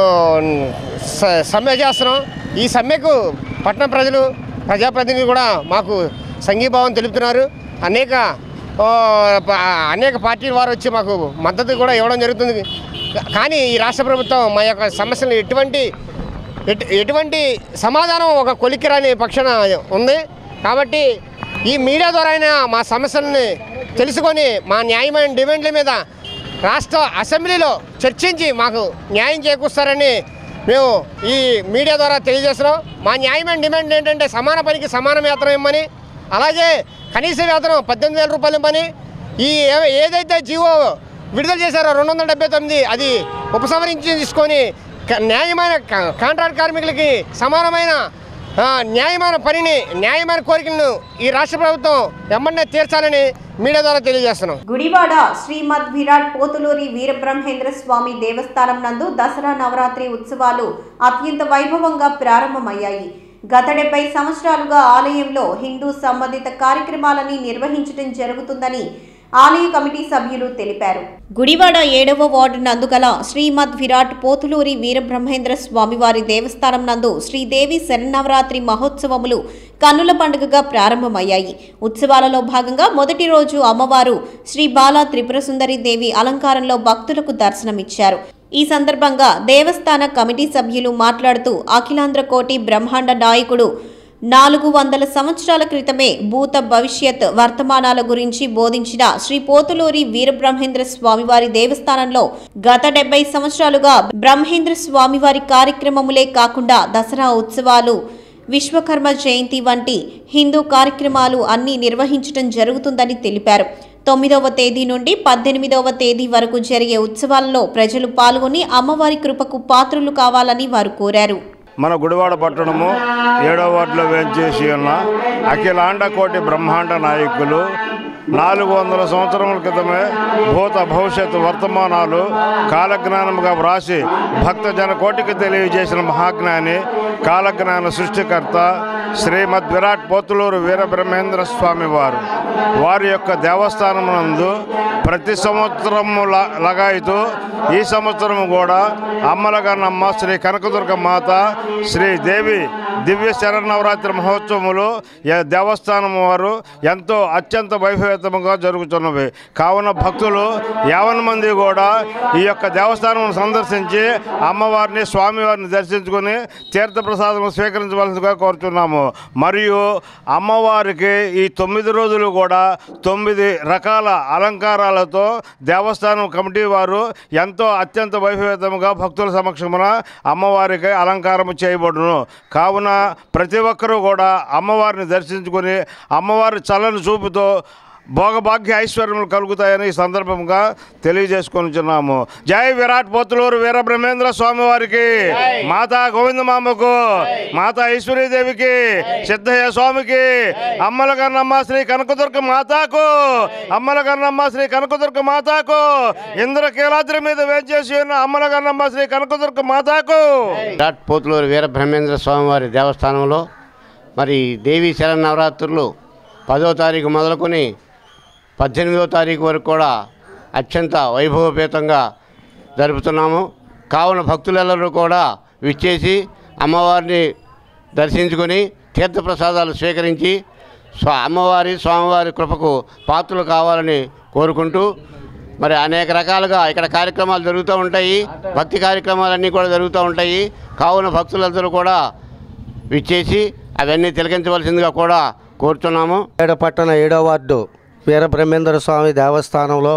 స- సమ్మె చేస్తున్నాం ఈ సమ్మెకు పట్టణ ప్రజలు ప్రజాప్రతినిధులు కూడా మాకు సంఘీభావం తెలుపుతున్నారు అనేక ఓ, ప- అనేక పార్టీల వారు వచ్చి మాకు మద్దతు కూడా ఇవ్వడం జరుగుతుంది కా- కానీ ఈ రాష్ట్ర ప్రభుత్వం మా యొక్క సమస్యలు ఎటువంటి ఎటు- ఎటువంటి సమాధానం ఒక కొలిక్కిరాని పక్షాన ఉంది కాబట్టి ఈ మీడియా ద్వారా అయినా మా సమస్యల్ని తెలుసుకొని మా న్యాయమైన డిమాండ్ల మీద రాష్ట్ర అసెంబ్లీలో చర్చించి మాకు న్యాయం చేకూరుస్తారని మేము ఈ మీడియా ద్వారా తెలియజేస్తున్నాం మా న్యాయమైన డిమాండ్ ఏంటంటే సమాన పనికి సమాన వేతనం ఇమ్మని అలాగే కనీస వేతనం పద్దెనిమిది వేల రూపాయలు ఇమ్మని ఈ ఏ- ఏదైతే జీవో విడుదల చేశారో రెండు వందల డెబ్బై తొమ్మిది అది ఉపసంహరించి తీసుకొని క- న్యాయమైన క- కాంట్రాక్ట్ కార్మికులకి సమానమైన ఆ, న్యాయమైన పనిని న్యాయమైన కోరికలను ఈ రాష్ట్ర ప్రభుత్వం ఎమ్మన్నే తీర్చాలని మీడియా ద్వారా తెలియజేస్తున్నాం గుడివాడ శ్రీమద్ విరాట్ పోతులూరి వీరబ్రహ్మేంద్ర స్వామి దేవస్థానం నందు దసరా నవరాత్రి ఉత్సవాలు అత్యంత వైభవంగా ప్రారంభమయ్యాయి గత డెబ్బై సంవత్సరాలుగా ఆలయంలో హిందూ సంబంధిత కార్యక్రమాలని నిర్వహించడం జరుగుతుందని ఆలయ కమిటీ సభ్యులు తెలిపారు గుడివాడ ఏడవ వార్డు నందుగల శ్రీమద్ విరాట్ పోతులూరి వీరబ్రహ్మేంద్ర స్వామివారి దేవస్థానం నందు శ్రీదేవి శరన్నవరాత్రి మహోత్సవములు కన్నుల పండుగగా ప్రారంభమయ్యాయి ఉత్సవాలలో భాగంగా మొదటి రోజు అమ్మవారు శ్రీ బాలా త్రిపుర సుందరి దేవి అలంకారంలో భక్తులకు దర్శనమిచ్చారు ఈ సందర్భంగా దేవస్థాన కమిటీ సభ్యులు మాట్లాడుతూ అఖిలాంధ్ర కోటి బ్రహ్మాండ నాయకుడు నాలుగు వందల సంవత్సరాల క్రితమే భూత భవిష్యత్ వర్తమానాల గురించి బోధించిన శ్రీ పోతులూరి వీరబ్రహ్మేంద్ర స్వామివారి దేవస్థానంలో గత డెబ్బై సంవత్సరాలుగా బ్రహ్మేంద్ర స్వామివారి కార్యక్రమములే కాకుండా దసరా ఉత్సవాలు విశ్వకర్మ జయంతి వంటి హిందూ కార్యక్రమాలు అన్నీ నిర్వహించడం జరుగుతుందని తెలిపారు తొమ్మిదవ తేదీ నుండి పద్దెనిమిదవ తేదీ వరకు జరిగే ఉత్సవాల్లో ప్రజలు పాల్గొని అమ్మవారి కృపకు పాత్రులు కావాలని వారు కోరారు మన గుడివాడ పట్టణము ఏడో వార్డులో వేంచేసి ఉన్న అఖిలాండ కోటి బ్రహ్మాండ నాయకులు నాలుగు వందల సంవత్సరముల క్రితమే భూత భవిష్యత్తు వర్తమానాలు కాలజ్ఞానముగా వ్రాసి భక్త జన కోటికి తెలియజేసిన మహాజ్ఞాని కాలజ్ఞాన సృష్టికర్త శ్రీమద్ విరాట్ పోతులూరు వీరబ్రహ్మేంద్ర స్వామి వారు వారి యొక్క దేవస్థానం నందు ప్రతి సంవత్సరము ల- లగాయితూ ఈ సంవత్సరం కూడా అమ్మలగన్నమ్మ శ్రీ కనకదుర్గ మాత శ్రీ దేవి దివ్య శరన్నవరాత్రి మహోత్సవములు ఏ దేవస్థానం వారు ఎంతో అత్యంత వైభవేతముగా జరుగుతున్నవి కావున భక్తులు యావన్ మంది కూడా ఈ యొక్క దేవస్థానం సందర్శించి అమ్మవారిని స్వామివారిని దర్శించుకుని తీర్థప్రసాదం స్వీకరించవలసిందిగా కోరుతున్నాము మరియు అమ్మవారికి ఈ తొమ్మిది రోజులు కూడా తొమ్మిది రకాల అలంకారాలతో దేవస్థానం కమిటీ వారు ఎంతో అత్యంత వైభవేతముగా భక్తుల సమక్షమున అమ్మవారికి అలంకారం చేయబడును కావున ప్రతి ఒక్కరూ కూడా అమ్మవారిని దర్శించుకుని అమ్మవారి చల్లని చూపుతో భోగభాగ్య ఐశ్వర్యములు కలుగుతాయని ఈ సందర్భంగా తెలియజేసుకొనిచున్నాము జై విరాట్ పోతులూరు వీరబ్రహ్మేంద్ర స్వామి వారికి మాతా గోవిందమామకు మాతా ఈశ్వరీదేవికి సిద్ధయ్య స్వామికి అమ్మల కన్నమ్మ శ్రీ కనకదుర్గ మాతాకు అమ్మల కన్నమ్మ శ్రీ కనకదుర్గ మాతాకు ఇంద్రకీలాద్రి మీద వేంచేసి ఉన్న అమ్మల కన్నమ్మ శ్రీ కనకదుర్గ మాతాకు విరాట్ పోతులూరు వీరబ్రహ్మేంద్ర స్వామివారి దేవస్థానంలో మరి దేవీ శరన్నవరాత్రులు పదో తారీఖు మొదలుకొని పద్దెనిమిదో తారీఖు వరకు కూడా అత్యంత వైభవపేతంగా జరుపుతున్నాము కావున భక్తులెల్లరూ కూడా విచ్చేసి అమ్మవారిని దర్శించుకొని తీర్థప్రసాదాలు స్వీకరించి స్వా అమ్మవారి స్వామివారి కృపకు పాత్రలు కావాలని కోరుకుంటూ మరి అనేక రకాలుగా ఇక్కడ కార్యక్రమాలు జరుగుతూ ఉంటాయి భక్తి కార్యక్రమాలన్నీ కూడా జరుగుతూ ఉంటాయి కావున భక్తులందరూ కూడా విచ్చేసి అవన్నీ తిలకించవలసిందిగా కూడా కోరుతున్నాము పట్టణ ఏడో వార్డు వీరబ్రహ్మేంద్ర స్వామి దేవస్థానంలో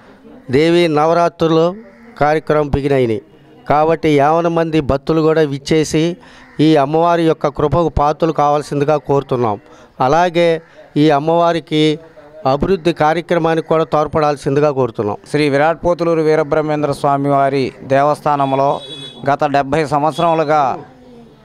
దేవి నవరాత్రులు కార్యక్రమం బిగినైనవి కాబట్టి యావన మంది భక్తులు కూడా విచ్చేసి ఈ అమ్మవారి యొక్క కృపకు పాత్రలు కావాల్సిందిగా కోరుతున్నాం అలాగే ఈ అమ్మవారికి అభివృద్ధి కార్యక్రమానికి కూడా తోడ్పడాల్సిందిగా కోరుతున్నాం శ్రీ విరాట్ పోతులూరు వీరబ్రహ్మేంద్ర స్వామి వారి దేవస్థానంలో గత డెబ్భై సంవత్సరములుగా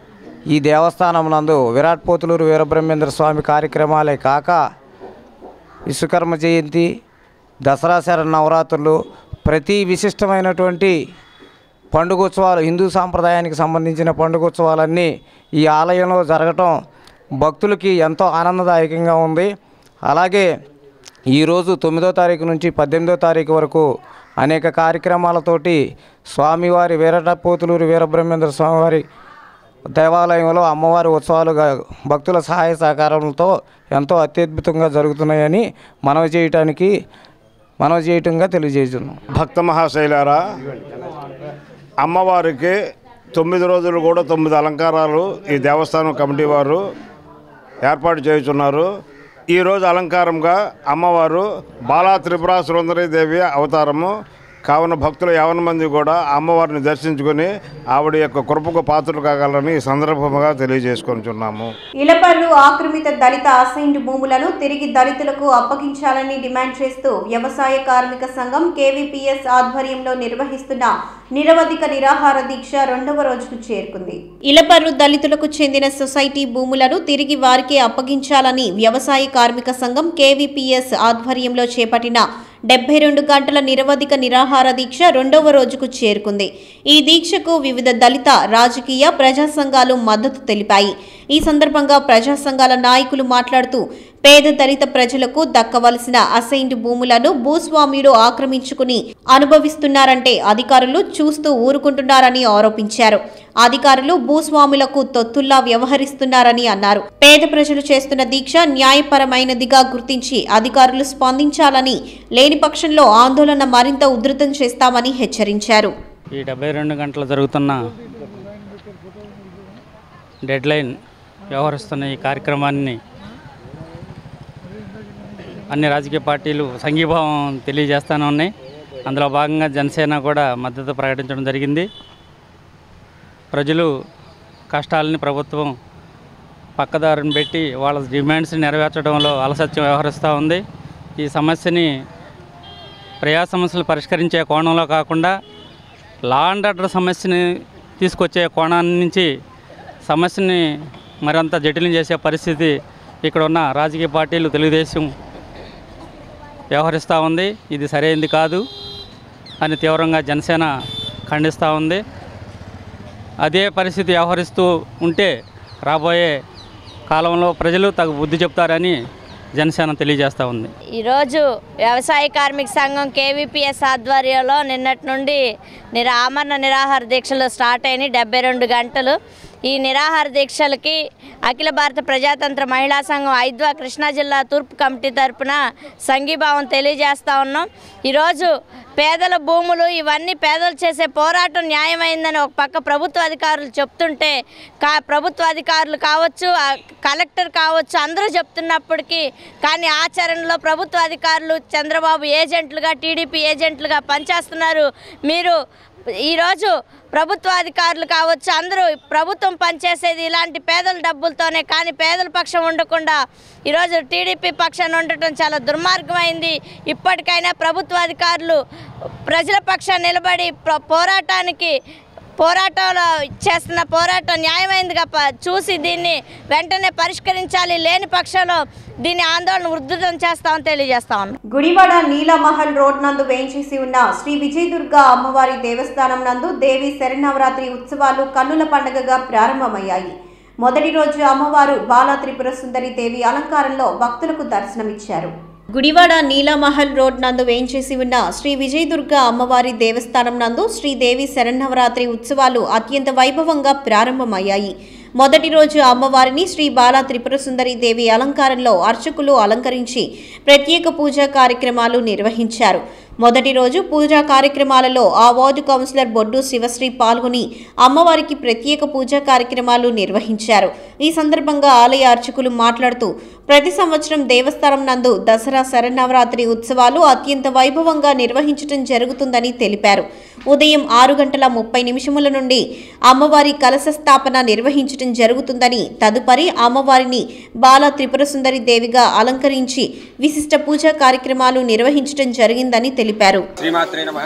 ఈ దేవస్థానం నందు విరాట్ పోతులూరు వీరబ్రహ్మేంద్ర స్వామి కార్యక్రమాలే కాక విశ్వకర్మ జయంతి దసరా శర నవరాత్రులు ప్రతి విశిష్టమైనటువంటి పండుగోత్సవాలు హిందూ సాంప్రదాయానికి సంబంధించిన పండుగోత్సవాలన్నీ ఈ ఆలయంలో జరగటం భక్తులకి ఎంతో ఆనందదాయకంగా ఉంది అలాగే ఈరోజు తొమ్మిదో తారీఖు నుంచి పద్దెనిమిదో తారీఖు వరకు అనేక కార్యక్రమాలతోటి స్వామివారి వీరటపోతులూరు వీరబ్రహ్మేంద్ర స్వామివారి దేవాలయంలో అమ్మవారి ఉత్సవాలుగా భక్తుల సహాయ సహకారాలతో ఎంతో అత్యద్భుతంగా జరుగుతున్నాయని మనవి చేయటానికి మనవి చేయటంగా తెలియజేస్తున్నాం భక్త మహాశైలారా అమ్మవారికి తొమ్మిది రోజులు కూడా తొమ్మిది అలంకారాలు ఈ దేవస్థానం కమిటీ వారు ఏర్పాటు చేస్తున్నారు ఈరోజు అలంకారంగా అమ్మవారు బాలా త్రిపుర సుందరీ దేవి అవతారము కావున భక్తులు యావన మంది కూడా అమ్మవారిని దర్శించుకొని ఆవిడ యొక్క కృపకు పాత్రలు కాగలరని ఈ సందర్భంగా తెలియజేసుకుంటున్నాము ఇలపర్రు ఆక్రమిత దళిత అసైన్డ్ భూములను తిరిగి దళితులకు అప్పగించాలని డిమాండ్ చేస్తూ వ్యవసాయ కార్మిక సంఘం కేవీపీఎస్ ఆధ్వర్యంలో నిర్వహిస్తున్న నిరవధిక నిరాహార దీక్ష రెండవ రోజుకు చేరుకుంది ఇలపర్రు దళితులకు చెందిన సొసైటీ భూములను తిరిగి వారికే అప్పగించాలని వ్యవసాయ కార్మిక సంఘం కేవీపీఎస్ ఆధ్వర్యంలో చేపట్టిన డెబ్బై రెండు గంటల నిరవధిక నిరాహార దీక్ష రెండవ రోజుకు చేరుకుంది ఈ దీక్షకు వివిధ దళిత రాజకీయ ప్రజా సంఘాలు మద్దతు తెలిపాయి ఈ సందర్భంగా ప్రజా సంఘాల నాయకులు మాట్లాడుతూ పేద దళిత ప్రజలకు దక్కవలసిన అసైన్డ్ భూములను భూస్వామ్యులు ఆక్రమించుకుని అనుభవిస్తున్నారంటే అధికారులు చూస్తూ ఊరుకుంటున్నారని ఆరోపించారు అధికారులు భూస్వాములకు తొత్తుల్లా వ్యవహరిస్తున్నారని అన్నారు పేద ప్రజలు చేస్తున్న దీక్ష న్యాయపరమైనదిగా గుర్తించి అధికారులు స్పందించాలని లేని పక్షంలో ఆందోళన మరింత ఉధృతం చేస్తామని హెచ్చరించారు ఈ డెబ్బై రెండు గంటలు జరుగుతున్న డెడ్ లైన్ వ్యవహరిస్తున్న ఈ కార్యక్రమాన్ని అన్ని రాజకీయ పార్టీలు సంఘీభావం తెలియజేస్తూనే ఉన్నాయి అందులో భాగంగా జనసేన కూడా మద్దతు ప్రకటించడం జరిగింది ప్రజలు కష్టాలని ప్రభుత్వం పక్కదారిని పెట్టి వాళ్ళ డిమాండ్స్ నెరవేర్చడంలో అలసత్యం వ్యవహరిస్తూ ఉంది ఈ సమస్యని ప్రజా సమస్యలు పరిష్కరించే కోణంలో కాకుండా లా అండ్ ఆర్డర్ సమస్యని తీసుకొచ్చే కోణాన్ని నుంచి సమస్యని మరింత జటిలం చేసే పరిస్థితి ఇక్కడ ఉన్న రాజకీయ పార్టీలు తెలుగుదేశం వ్యవహరిస్తూ ఉంది ఇది సరైనది కాదు అని తీవ్రంగా జనసేన ఖండిస్తూ ఉంది అదే పరిస్థితి వ్యవహరిస్తూ ఉంటే రాబోయే కాలంలో ప్రజలు తగు బుద్ధి చెప్తారని జనసేన తెలియజేస్తూ ఉంది ఈరోజు వ్యవసాయ కార్మిక సంఘం కేవీపీఎస్ ఆధ్వర్యంలో నిన్నటి నుండి నిరా ఆమరణ నిరాహార దీక్షలు స్టార్ట్ అయినాయి డెబ్బై రెండు గంటలు ఈ నిరాహార దీక్షలకి అఖిల భారత ప్రజాతంత్ర మహిళా సంఘం ఐద్వా కృష్ణా జిల్లా తూర్పు కమిటీ తరపున సంఘీభావం తెలియజేస్తా ఉన్నాం ఈరోజు పేదల భూములు ఇవన్నీ పేదలు చేసే పోరాటం న్యాయమైందని ఒక పక్క ప్రభుత్వ అధికారులు చెప్తుంటే కా ప్రభుత్వ అధికారులు కావచ్చు ఆ కలెక్టర్ కావచ్చు అందరూ చెప్తున్నప్పటికీ కానీ ఆచరణలో ప్రభుత్వ అధికారులు చంద్రబాబు ఏజెంట్లుగా టీడీపీ ఏజెంట్లుగా పనిచేస్తున్నారు మీరు ఈరోజు ప్రభుత్వ అధికారులు కావచ్చు అందరూ ప్రభుత్వం పనిచేసేది ఇలాంటి పేదల డబ్బులతోనే కానీ పేదల పక్షం ఉండకుండా ఈరోజు టీడీపీ పక్షాన్ని ఉండటం చాలా దుర్మార్గమైంది ఇప్పటికైనా ప్రభుత్వ అధికారులు ప్రజల పక్షాన్ని నిలబడి ప్ర- పోరాటానికి పోరాటంలో చేస్తున్న పోరాటం న్యాయమైందిగా ప- చూసి దీన్ని వెంటనే పరిష్కరించాలి లేని పక్షంలో దీన్ని ఆందోళన ఉధృతం చేస్తామని తెలియజేస్తా ఉన్నాం గుడివాడ నీలమహల్ రోడ్ నందు వేంచేసి ఉన్న శ్రీ విజయదుర్గ అమ్మవారి దేవస్థానం నందు దేవి శరణవరాత్రి ఉత్సవాలు కన్నుల పండుగగా ప్రారంభమయ్యాయి మొదటి రోజు అమ్మవారు బాలా త్రిపుర సుందరి దేవి అలంకారంలో భక్తులకు దర్శనమిచ్చారు గుడివాడ నీలమహల్ రోడ్ నందు వేంచేసి ఉన్న శ్రీ విజయదుర్గ అమ్మవారి దేవస్థానం నందు శ్రీదేవి శరన్నవరాత్రి ఉత్సవాలు అత్యంత వైభవంగా ప్రారంభమయ్యాయి మొదటి రోజు అమ్మవారిని శ్రీ బాలా త్రిపుర సుందరి దేవి అలంకారంలో అర్చకులు అలంకరించి ప్రత్యేక పూజా కార్యక్రమాలు నిర్వహించారు మొదటి రోజు పూజా కార్యక్రమాలలో ఆ వార్డు కౌన్సిలర్ బొడ్డు శివశ్రీ పాల్గొని అమ్మవారికి ప్రత్యేక పూజా కార్యక్రమాలు నిర్వహించారు ఈ సందర్భంగా ఆలయ అర్చకులు మాట్లాడుతూ ప్రతి సంవత్సరం దేవస్థానం నందు దసరా శరన్నవరాత్రి ఉత్సవాలు అత్యంత వైభవంగా నిర్వహించడం జరుగుతుందని తెలిపారు ఉదయం ఆరు గంటల ముప్పై నిమిషముల నుండి అమ్మవారి కలశ స్థాపన నిర్వహించడం జరుగుతుందని తదుపరి అమ్మవారిని బాల త్రిపుర సుందరి దేవిగా అలంకరించి విశిష్ట పూజా కార్యక్రమాలు నిర్వహించడం జరిగిందని తెలిపారు శ్రీమాత్రే నమ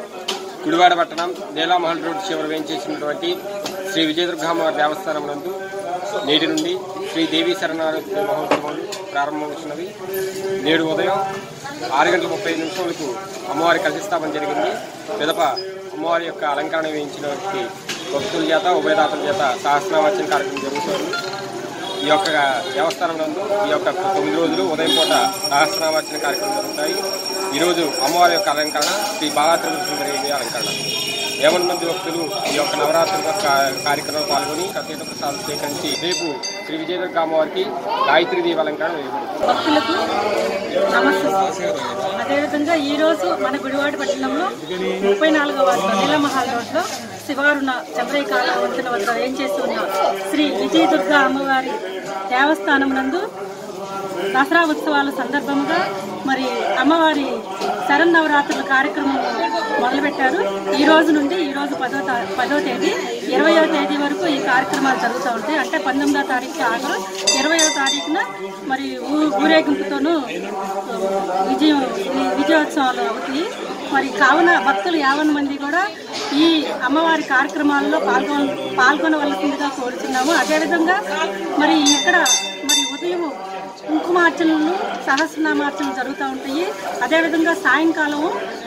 గుడివాడ పట్టణం నీలామహల్ రోడ్ చివర వేయించేసినటువంటి శ్రీ విజయదుర్గామ్మవారి దేవస్థానం నందు నేటి నుండి శ్రీ దేవీ శరణాలయ మహోత్సవాలు ప్రారంభమవుతున్నవి నేడు ఉదయం ఆరు గంటల ముప్పై నిమిషాలకు అమ్మవారి కలశస్థాపన జరిగింది పిదప అమ్మవారి యొక్క అలంకరణ వేయించిన వారికి భక్తుల చేత ఉభయదాతల చేత సహస్రనామార్చన కార్యక్రమం జరుగుతుంది ఈ యొక్క దేవస్థానం నందు ఈ యొక్క తొమ్మిది రోజులు ఉదయం పూట సహస్రనామార్చన కార్యక్రమం జరుగుతాయి ఈరోజు అమ్మవారి యొక్క అలంకరణ శ్రీ బాలాత్రిపురేవి అలంకరణ ఏమన్ మంది భక్తులు ఈ యొక్క నవరాత్రి కార్యక్రమంలో పాల్గొని సత్యేత ప్రసాదం స్వీకరించి రేపు శ్రీ విజయదుర్గ అమ్మవారికి గాయత్రీదేవి అలంకరణ వేయబడుతుంది భక్తులకు నమస్తే అదేవిధంగా ఈరోజు మన గుడివాడ పట్టణంలో ముప్పై నాలుగవ నీలమహాల్ రోడ్లో శివారుణ చంద్రయ్య వంతెన వద్ద ఏం చేస్తున్న శ్రీ విజయదుర్గ అమ్మవారి దేవస్థానం నందు దసరా ఉత్సవాల సందర్భంగా మరి అమ్మవారి శరన్నవరాత్రుల కార్యక్రమం మొదలుపెట్టారు ఈ రోజు నుండి ఈ రోజు పదో తా పదో తేదీ ఇరవయో తేదీ వరకు ఈ కార్యక్రమాలు జరుగుతూ ఉంటాయి అంటే పంతొమ్మిదో తారీఖు ఆగరు ఇరవయో తారీఖున మరి ఊ- ఊరేగింపుతోనూ విజయం వి- విజయోత్సవాలు అవుతాయి మరి కావున భక్తులు యావన్ మంది కూడా ఈ అమ్మవారి కార్యక్రమాల్లో పాల్గొన పాల్గొనవలసిందిగా కోరుతున్నాము అదేవిధంగా మరి ఇక్కడ మరి ఉదయం కుంకుమార్చనలు సహస్రనామార్చనలు జరుగుతూ ఉంటాయి అదేవిధంగా సాయంకాలం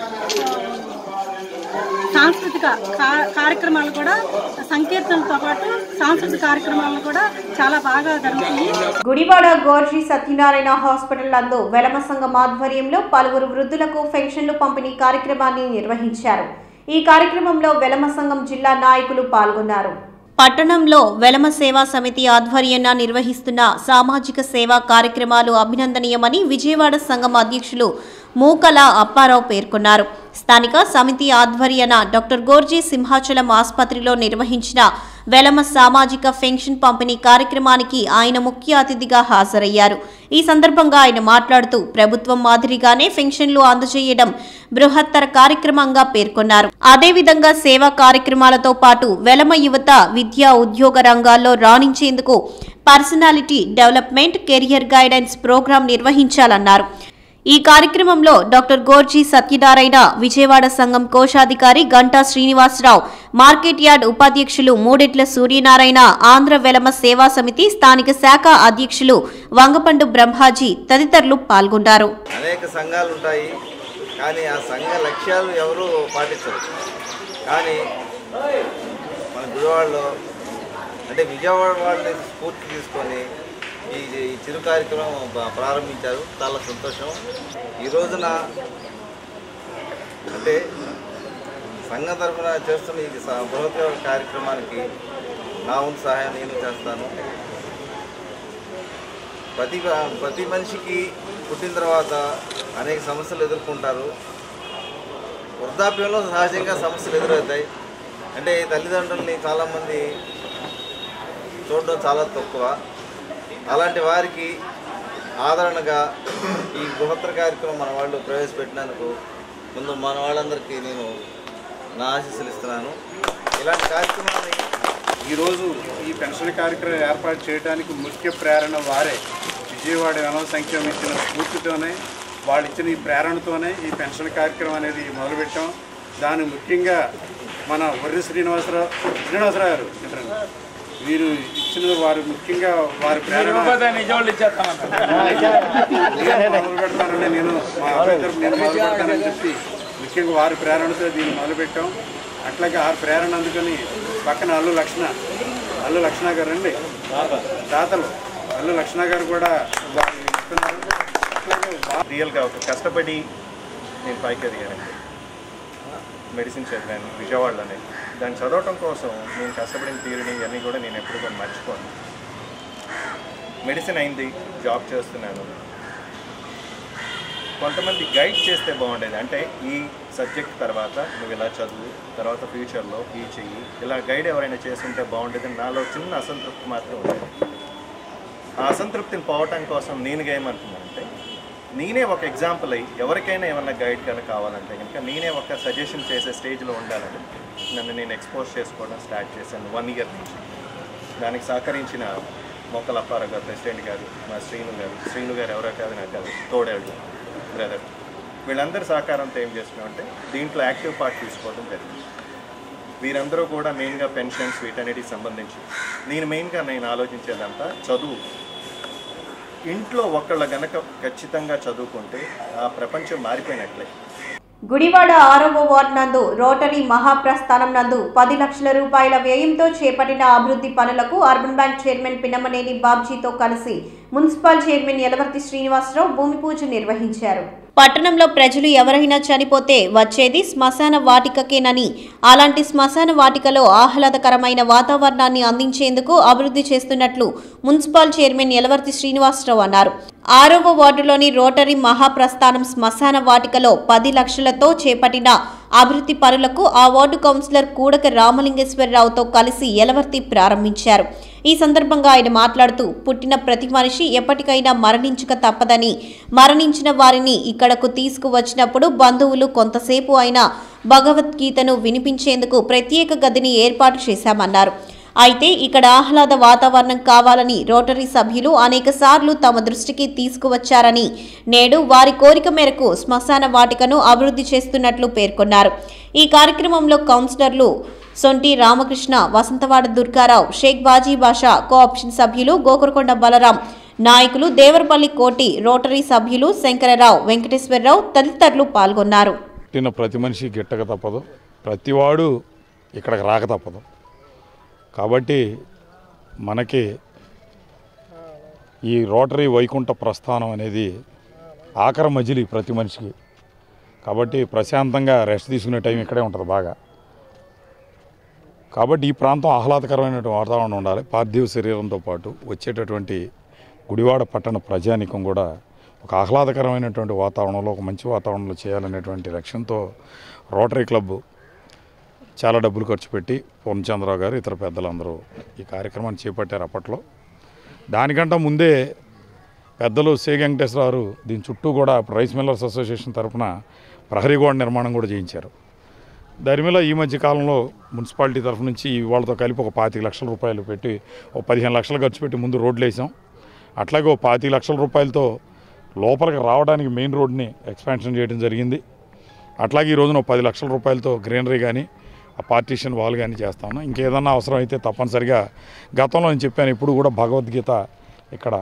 సాంస్కృతిక కా- కార్యక్రమాలు కూడా సంకీర్తనలతో పాటు సాంస్కృతిక కార్యక్రమాలు కూడా చాలా బాగా జరుగుతాయి గుడివాడ గోర్జీ సత్యనారాయణ హాస్పిటల్ నందు వెలమ సంఘం ఆధ్వర్యంలో పలువురు వృద్ధులకు పెన్షన్లు పంపిణీ కార్యక్రమాన్ని నిర్వహించారు ఈ కార్యక్రమంలో వెలమ సంఘం జిల్లా నాయకులు పాల్గొన్నారు పట్టణంలో వెలమ సేవా సమితి ఆధ్వర్యంన నిర్వహిస్తున్న సామాజిక సేవా కార్యక్రమాలు అభినందనీయమని విజయవాడ సంఘం అధ్యక్షులు మూకల అప్పారావు పేర్కొన్నారు స్థానిక సమితి ఆధ్వర్యన డాక్టర్ గోర్జీ సింహాచలం ఆసుపత్రిలో నిర్వహించిన వెలమ సామాజిక పెన్షన్ పంపిణీ కార్యక్రమానికి ఆయన ముఖ్య అతిథిగా హాజరయ్యారు ఈ సందర్భంగా ఆయన మాట్లాడుతూ ప్రభుత్వం మాదిరిగానే పెన్షన్లు అందజేయడం బృహత్తర కార్యక్రమంగా పేర్కొన్నారు అదేవిధంగా సేవా కార్యక్రమాలతో పాటు వెలమ యువత విద్యా ఉద్యోగ రంగాల్లో రాణించేందుకు personality development career guidance programme నిర్వహించాలన్నారు ఈ కార్యక్రమంలో డాక్టర్ గోర్జీ సత్యనారాయణ విజయవాడ సంఘం కోశాధికారి గంటా శ్రీనివాసరావు మార్కెట్ యార్డ్ ఉపాధ్యక్షులు మూడెట్ల సూర్యనారాయణ ఆంధ్ర వెలమ సేవా సమితి స్థానిక శాఖ అధ్యక్షులు వంగపండు బ్రహ్మాజీ తదితరులు పాల్గొన్నారు అనేక సంఘాలు ఉంటాయి కానీ ఆ సంఘ లక్ష్యాలు ఎవరు పాటించరు కానీ మన గుడివాడలో అంటే విజయవాడ వాళ్ళని స్ఫూర్తి తీసుకొని ఈ ఈ చిరు కార్యక్రమం ప- ప్రారంభించారు చాలా సంతోషం ఈ రోజున అంటే సంఘం తరఫున చేస్తున్న ఈ స- బృహత్ర కార్యక్రమానికి నా వంతు సహాయం నేను చేస్తాను ప్రతి ప్రతి మనిషికి పుట్టిన తర్వాత అనేక సమస్యలు ఎదుర్కొంటారు వృద్ధాప్యంలో సహజంగా సమస్యలు ఎదురవుతాయి అంటే తల్లిదండ్రుల్ని చాలామంది చూడడం చాలా తక్కువ అలాంటి వారికి ఆదరణగా ఈ బృహత్తర కార్యక్రమం మన వాళ్ళు ప్రవేశపెట్టినందుకు ముందు మన వాళ్ళందరికీ నేను నా ఆశీస్సులు ఇస్తున్నాను ఇలాంటి కార్యక్రమాన్ని ఈరోజు ఈ పెన్షన్ కార్యక్రమం ఏర్పాటు చేయడానికి ముఖ్య ప్రేరణ వారే విజయవాడ వెనవ సంక్షేమం ఇచ్చిన స్ఫూర్తితోనే వాళ్ళు ఇచ్చిన ఈ ప్రేరణతోనే ఈ పెన్షన్ కార్యక్రమం అనేది మొదలుపెట్టాం దాని ముఖ్యంగా మన వర్రి శ్రీనివాసరావు శ్రీనివాసరావు గారు ఇతరండి. వీరు ఇచ్చిన వారు ముఖ్యంగా వారి ప్రేరణ మొదలు పెడతానని నేను మా అబ్బాయి తరపున నేను మొదలు పెడతానని చెప్పి ముఖ్యంగా వారి ప్రేరణతో దీన్ని మొదలుపెట్టాం అట్లాగే ఆ ప్రేరణ అందుకని పక్కన అల్లు లక్షణ అల్లు లక్షణ గారు అండి తాతలు అల్లు లక్షణ గారు కూడా వారు ఇస్తున్నారు అట్లాగే వా- రియల్గా ఒక కష్టపడి నేను పైకి ఎదిగానండి మెడిసిన్ చదివాను విజయవాడలోనే దాన్ని చదవటం కోసం నేను కష్టపడిన థియరీని ఇవన్నీ కూడా నేను ఎప్పుడు కూడా మర్చిపోను మెడిసిన్ అయింది జాబ్ చేస్తున్నాను కొంతమంది గైడ్ చేస్తే బాగుండేది అంటే ఈ సబ్జెక్ట్ తర్వాత నువ్వు ఇలా చదువు తర్వాత ఫ్యూచర్లో ఈ చెయ్యి ఇలా గైడ్ ఎవరైనా చేస్తుంటే బాగుండేది నాలో చిన్న అసంతృప్తి మాత్రం ఉండేది ఆ అసంతృప్తిని పోవటం కోసం నేనుగా ఏమంటున్నానంటే నేనే ఒక ఎగ్జాంపుల్ అయ్యి ఎవరికైనా ఏమన్నా గైడ్ కనుక కావాలంటే కనుక నేనే ఒక సజెషన్ చేసే స్టేజ్లో ఉండాలని నన్ను నేను ఎక్స్పోజ్ చేసుకోవడం స్టార్ట్ చేశాను వన్ ఇయర్ నుంచి దానికి సహకరించిన మొక్కల అప్పారావు గారు ప్రెసిడెంట్ గారు మా శ్రీను గారు శ్రీను గారు ఎవరో కాదు నాకు కాదు తోడాడు బ్రదర్ వీళ్ళందరి సహకారంతో ఏం చేస్తున్నాం అంటే దీంట్లో యాక్టివ్ పార్ట్ తీసుకోవడం జరిగింది వీరందరూ కూడా మెయిన్గా పెన్షన్స్ వీటన్నిటికి సంబంధించి నేను మెయిన్గా నేను ఆలోచించేదంతా చదువు ఇంట్లో ఒకళ్ళ గనక ఖచ్చితంగా చదువుకుంటే ఆ ప్రపంచం మారిపోయినట్లే గుడివాడ ఆరవ వార్డు నందు రోటరీ మహాప్రస్థానం నందు పది లక్షల రూపాయల వ్యయంతో చేపట్టిన అభివృద్ధి పనులకు అర్బన్ బ్యాంక్ చైర్మన్ పిన్నమనేని బాబ్జీతో కలిసి మున్సిపల్ చైర్మన్ యలవర్తి శ్రీనివాసరావు భూమి పూజ నిర్వహించారు పట్టణంలో ప్రజలు ఎవరైనా చనిపోతే వచ్చేది శ్మశాన వాటికకేనని అలాంటి శ్మశాన వాటికలో ఆహ్లాదకరమైన వాతావరణాన్ని అందించేందుకు అభివృద్ధి చేస్తున్నట్లు మున్సిపల్ చైర్మన్ యలవర్తి శ్రీనివాసరావు అన్నారు ఆరవ వార్డులోని రోటరీ మహాప్రస్థానం శ్మశాన వాటికలో పది లక్షలతో చేపట్టిన అభివృద్ధి పనులకు ఆ వార్డు కౌన్సిలర్ కూడక రామలింగేశ్వరరావుతో కలిసి యలవర్తి ప్రారంభించారు ఈ సందర్భంగా ఆయన మాట్లాడుతూ పుట్టిన ప్రతి మనిషి ఎప్పటికైనా మరణించక తప్పదని మరణించిన వారిని ఇక్కడకు తీసుకువచ్చినప్పుడు బంధువులు కొంతసేపు అయినా భగవద్గీతను వినిపించేందుకు ప్రత్యేక గదిని ఏర్పాటు చేశామన్నారు అయితే ఇక్కడ ఆహ్లాద వాతావరణం కావాలని రోటరీ సభ్యులు అనేక సార్లు తమ దృష్టికి తీసుకువచ్చారని నేడు వారి కోరిక మేరకు శ్మశాన వాటికను అభివృద్ధి చేస్తున్నట్లు పేర్కొన్నారు ఈ కార్యక్రమంలో కౌన్సిలర్లు సొంటి రామకృష్ణ వసంతవాడ దుర్గారావు షేక్ బాజీ బాషా కోఆప్షన్ సభ్యులు గోకురకొండ బలరాం నాయకులు దేవరపల్లి కోటి రోటరీ సభ్యులు శంకరరావు వెంకటేశ్వరరావు తదితరులు పాల్గొన్నారు పుట్టిన ప్రతి మనిషి గిట్టక తప్పదు ప్రతివాడు ఇక్కడికి రాక తప్పదు కాబట్టి మనకి ఈ రోటరీ వైకుంఠ ప్రస్థానం అనేది ఆఖరి మజిలీ ప్రతి మనిషికి కాబట్టి ప్రశాంతంగా రెస్ట్ తీసుకునే టైం ఇక్కడే ఉంటుంది బాగా కాబట్టి ఈ ప్రాంతం ఆహ్లాదకరమైనటువంటి వాతావరణం ఉండాలి పార్థివ శరీరంతో పాటు వచ్చేటటువంటి గుడివాడ పట్టణ ప్రజానికం కూడా ఒక ఆహ్లాదకరమైనటువంటి వాతావరణంలో ఒక మంచి వాతావరణంలో చేయాలనేటువంటి లక్ష్యంతో రోటరీ క్లబ్ చాలా డబ్బులు ఖర్చు పెట్టి పూర్ణచంద్రరావు గారు ఇతర పెద్దలందరూ ఈ కార్యక్రమాన్ని చేపట్టారు అప్పట్లో దానికంటే ముందే పెద్దలు సి వెంకటేశ్వరరావు దీని చుట్టూ కూడా రైస్ మిల్లర్స్ అసోసియేషన్ తరఫున ప్రహరీ గోడ నిర్మాణం కూడా చేయించారు దాని మీద ఈ మధ్య కాలంలో మున్సిపాలిటీ తరఫు నుంచి వాళ్ళతో కలిపి ఒక పాతిక లక్షల రూపాయలు పెట్టి ఒక పదిహేను లక్షలు ఖర్చు పెట్టి ముందు రోడ్లు వేసాం అట్లాగే ఒక పాతిక లక్షల రూపాయలతో లోపలికి రావడానికి మెయిన్ రోడ్ని ఎక్స్పాన్షన్ చేయడం జరిగింది అట్లాగే ఈ రోజున ఒక పది లక్షల రూపాయలతో గ్రీనరీ కానీ ఆ పార్టీషన్ వాల్ కానీ చేస్తాను ఇంకేదన్నా అవసరం అయితే తప్పనిసరిగా గతంలో నేను చెప్పాను ఇప్పుడు కూడా భగవద్గీత ఇక్కడ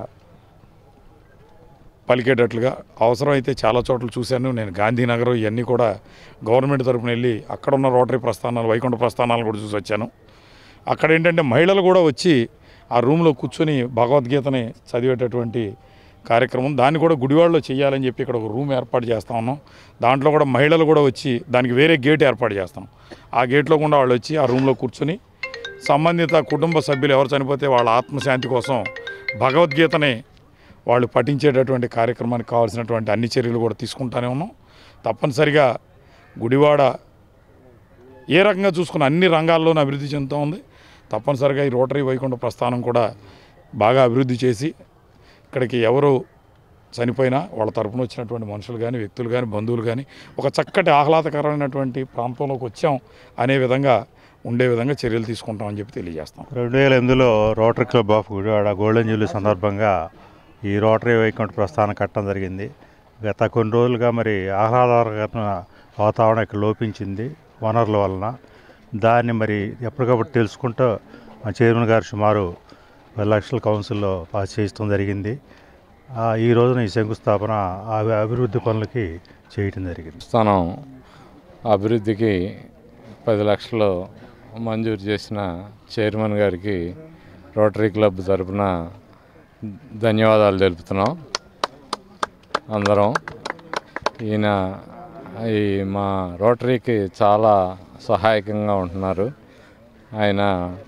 పలికేటట్లుగా అవసరమైతే చాలా చోట్ల చూశాను నేను గాంధీనగర్ ఇవన్నీ కూడా గవర్నమెంట్ తరపున వెళ్ళి అక్కడ ఉన్న రోటరీ ప్రస్థానాలు వైకుంఠ ప్రస్థానాలు కూడా చూసి వచ్చాను అక్కడ ఏంటంటే మహిళలు కూడా వచ్చి ఆ రూమ్లో కూర్చొని భగవద్గీతని చదివేటటువంటి కార్యక్రమం దాన్ని కూడా గుడివాడలో చేయాలని చెప్పి ఇక్కడ ఒక రూమ్ ఏర్పాటు చేస్తా ఉన్నాం దాంట్లో కూడా మహిళలు కూడా వచ్చి దానికి వేరే గేట్ ఏర్పాటు చేస్తాం ఆ గేట్లో కూడా వాళ్ళు వచ్చి ఆ రూమ్లో కూర్చొని సంబంధిత కుటుంబ సభ్యులు ఎవరు చనిపోతే వాళ్ళ ఆత్మశాంతి కోసం భగవద్గీతని వాళ్ళు పఠించేటటువంటి కార్యక్రమానికి కావాల్సినటువంటి అన్ని చర్యలు కూడా తీసుకుంటానే ఉన్నాం తప్పనిసరిగా గుడివాడ ఏ రకంగా చూసుకున్న అన్ని రంగాల్లోనూ అభివృద్ధి చెందుతూ ఉంది తప్పనిసరిగా ఈ రోటరీ వైకుంఠ ప్రస్థానం కూడా బాగా అభివృద్ధి చేసి ఇక్కడికి ఎవరు చనిపోయినా వాళ్ళ తరపున వచ్చినటువంటి మనుషులు కానీ వ్యక్తులు కానీ బంధువులు కానీ ఒక చక్కటి ఆహ్లాదకరమైనటువంటి ప్రాంతంలోకి వచ్చాం అనే విధంగా ఉండే విధంగా చర్యలు తీసుకుంటామని చెప్పి తెలియజేస్తాం రెండు వేల ఎనిమిదిలో Rotary Club of Gudivada golden jubilee సందర్భంగా ఈ రోటరీ వైకుంఠ ప్రస్థానం కట్టడం జరిగింది గత కొన్ని రోజులుగా మరి ఆహ్లాదకరమైన వాతావరణం ఇక్కడ లోపించింది వనరుల వలన దాన్ని మరి ఎప్పటికప్పుడు తెలుసుకుంటూ మా చైర్మన్ గారు సుమారు పది లక్షల కౌన్సిల్లో పాస్ చేయడం జరిగింది ఆ, ఈ రోజున ఈ శంకుస్థాపన ఆ అభివృద్ధి పనులకి చేయటం జరిగింది స్థానం అభివృద్ధికి పది లక్షలు మంజూరు చేసిన చైర్మన్ గారికి రోటరీ క్లబ్ తరపున ధన్యవాదాలు తెలుపుతున్నాం అందరం ఈయన ఈ మా రోటరీకి చాలా సహాయకంగా ఉంటున్నారు ఆయన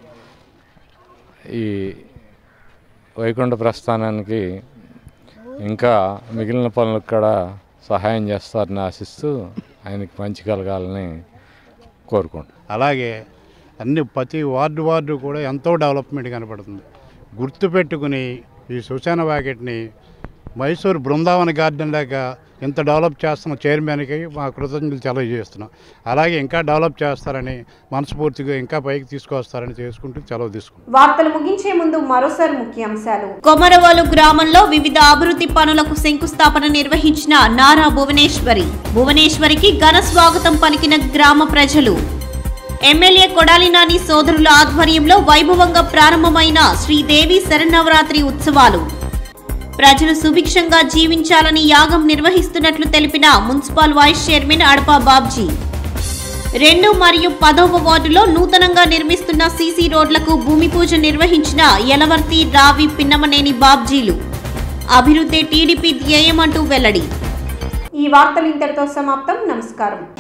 ఈ వైకుంఠ ప్రస్థానానికి ఇంకా మిగిలిన పనులకు కూడా సహాయం చేస్తారని ఆశిస్తూ ఆయనకి మంచి కలగాలని కోరుకుంటున్నాను అలాగే అన్ని ప్రతి వార్డు వార్డు కూడా ఎంతో డెవలప్మెంట్ కనపడుతుంది గుర్తుపెట్టుకుని ఈ శ్మశాన వాకెట్ని మైసూర్ బృందావన గార్డెన్ లాగా ఇంత డెవలప్ చేస్తున్న చైర్మన్కి మా కృతజ్ఞతలు తెలియజేస్తున్నాం అలాగే ఇంకా డెవలప్ చేస్తారని మనస్ఫూర్తిగా ఇంకా పైకి తీసుకొస్తారని చేసుకుంటూ సెలవు తీసుకుంటాం వార్తలు ముగించే ముందు మరోసారి ముఖ్యాంశాలు కొమరవోలు గ్రామంలో వివిధ అభివృద్ధి పనులకు శంకుస్థాపన నిర్వహించిన నారా భువనేశ్వరి భువనేశ్వరికి ఘన స్వాగతం పలికిన గ్రామ ప్రజలు ఎమ్మెల్యే కొడాలి నాని సోదరుల ఆధ్వర్యంలో వైభవంగా ప్రారంభమైన శ్రీదేవి శరన్నవరాత్రి ఉత్సవాలు ప్రజలు సుభిక్షంగా జీవించాలని యాగం నిర్వహిస్తున్నట్లు తెలిపిన municipal vice chairman Adapa Babji రెండు మరియు పదవ వార్డులో నూతనంగా నిర్మిస్తున్న సీసీ రోడ్లకు భూమి పూజ నిర్వహించిన యలవర్తి రావి పిన్నమనేని బాబ్జీలు అభివృద్ధి టీడీపీ ధ్యేయమంటూ వెల్లడి ఈ వార్తలు ఇంతటితో సమాప్తం నమస్కారం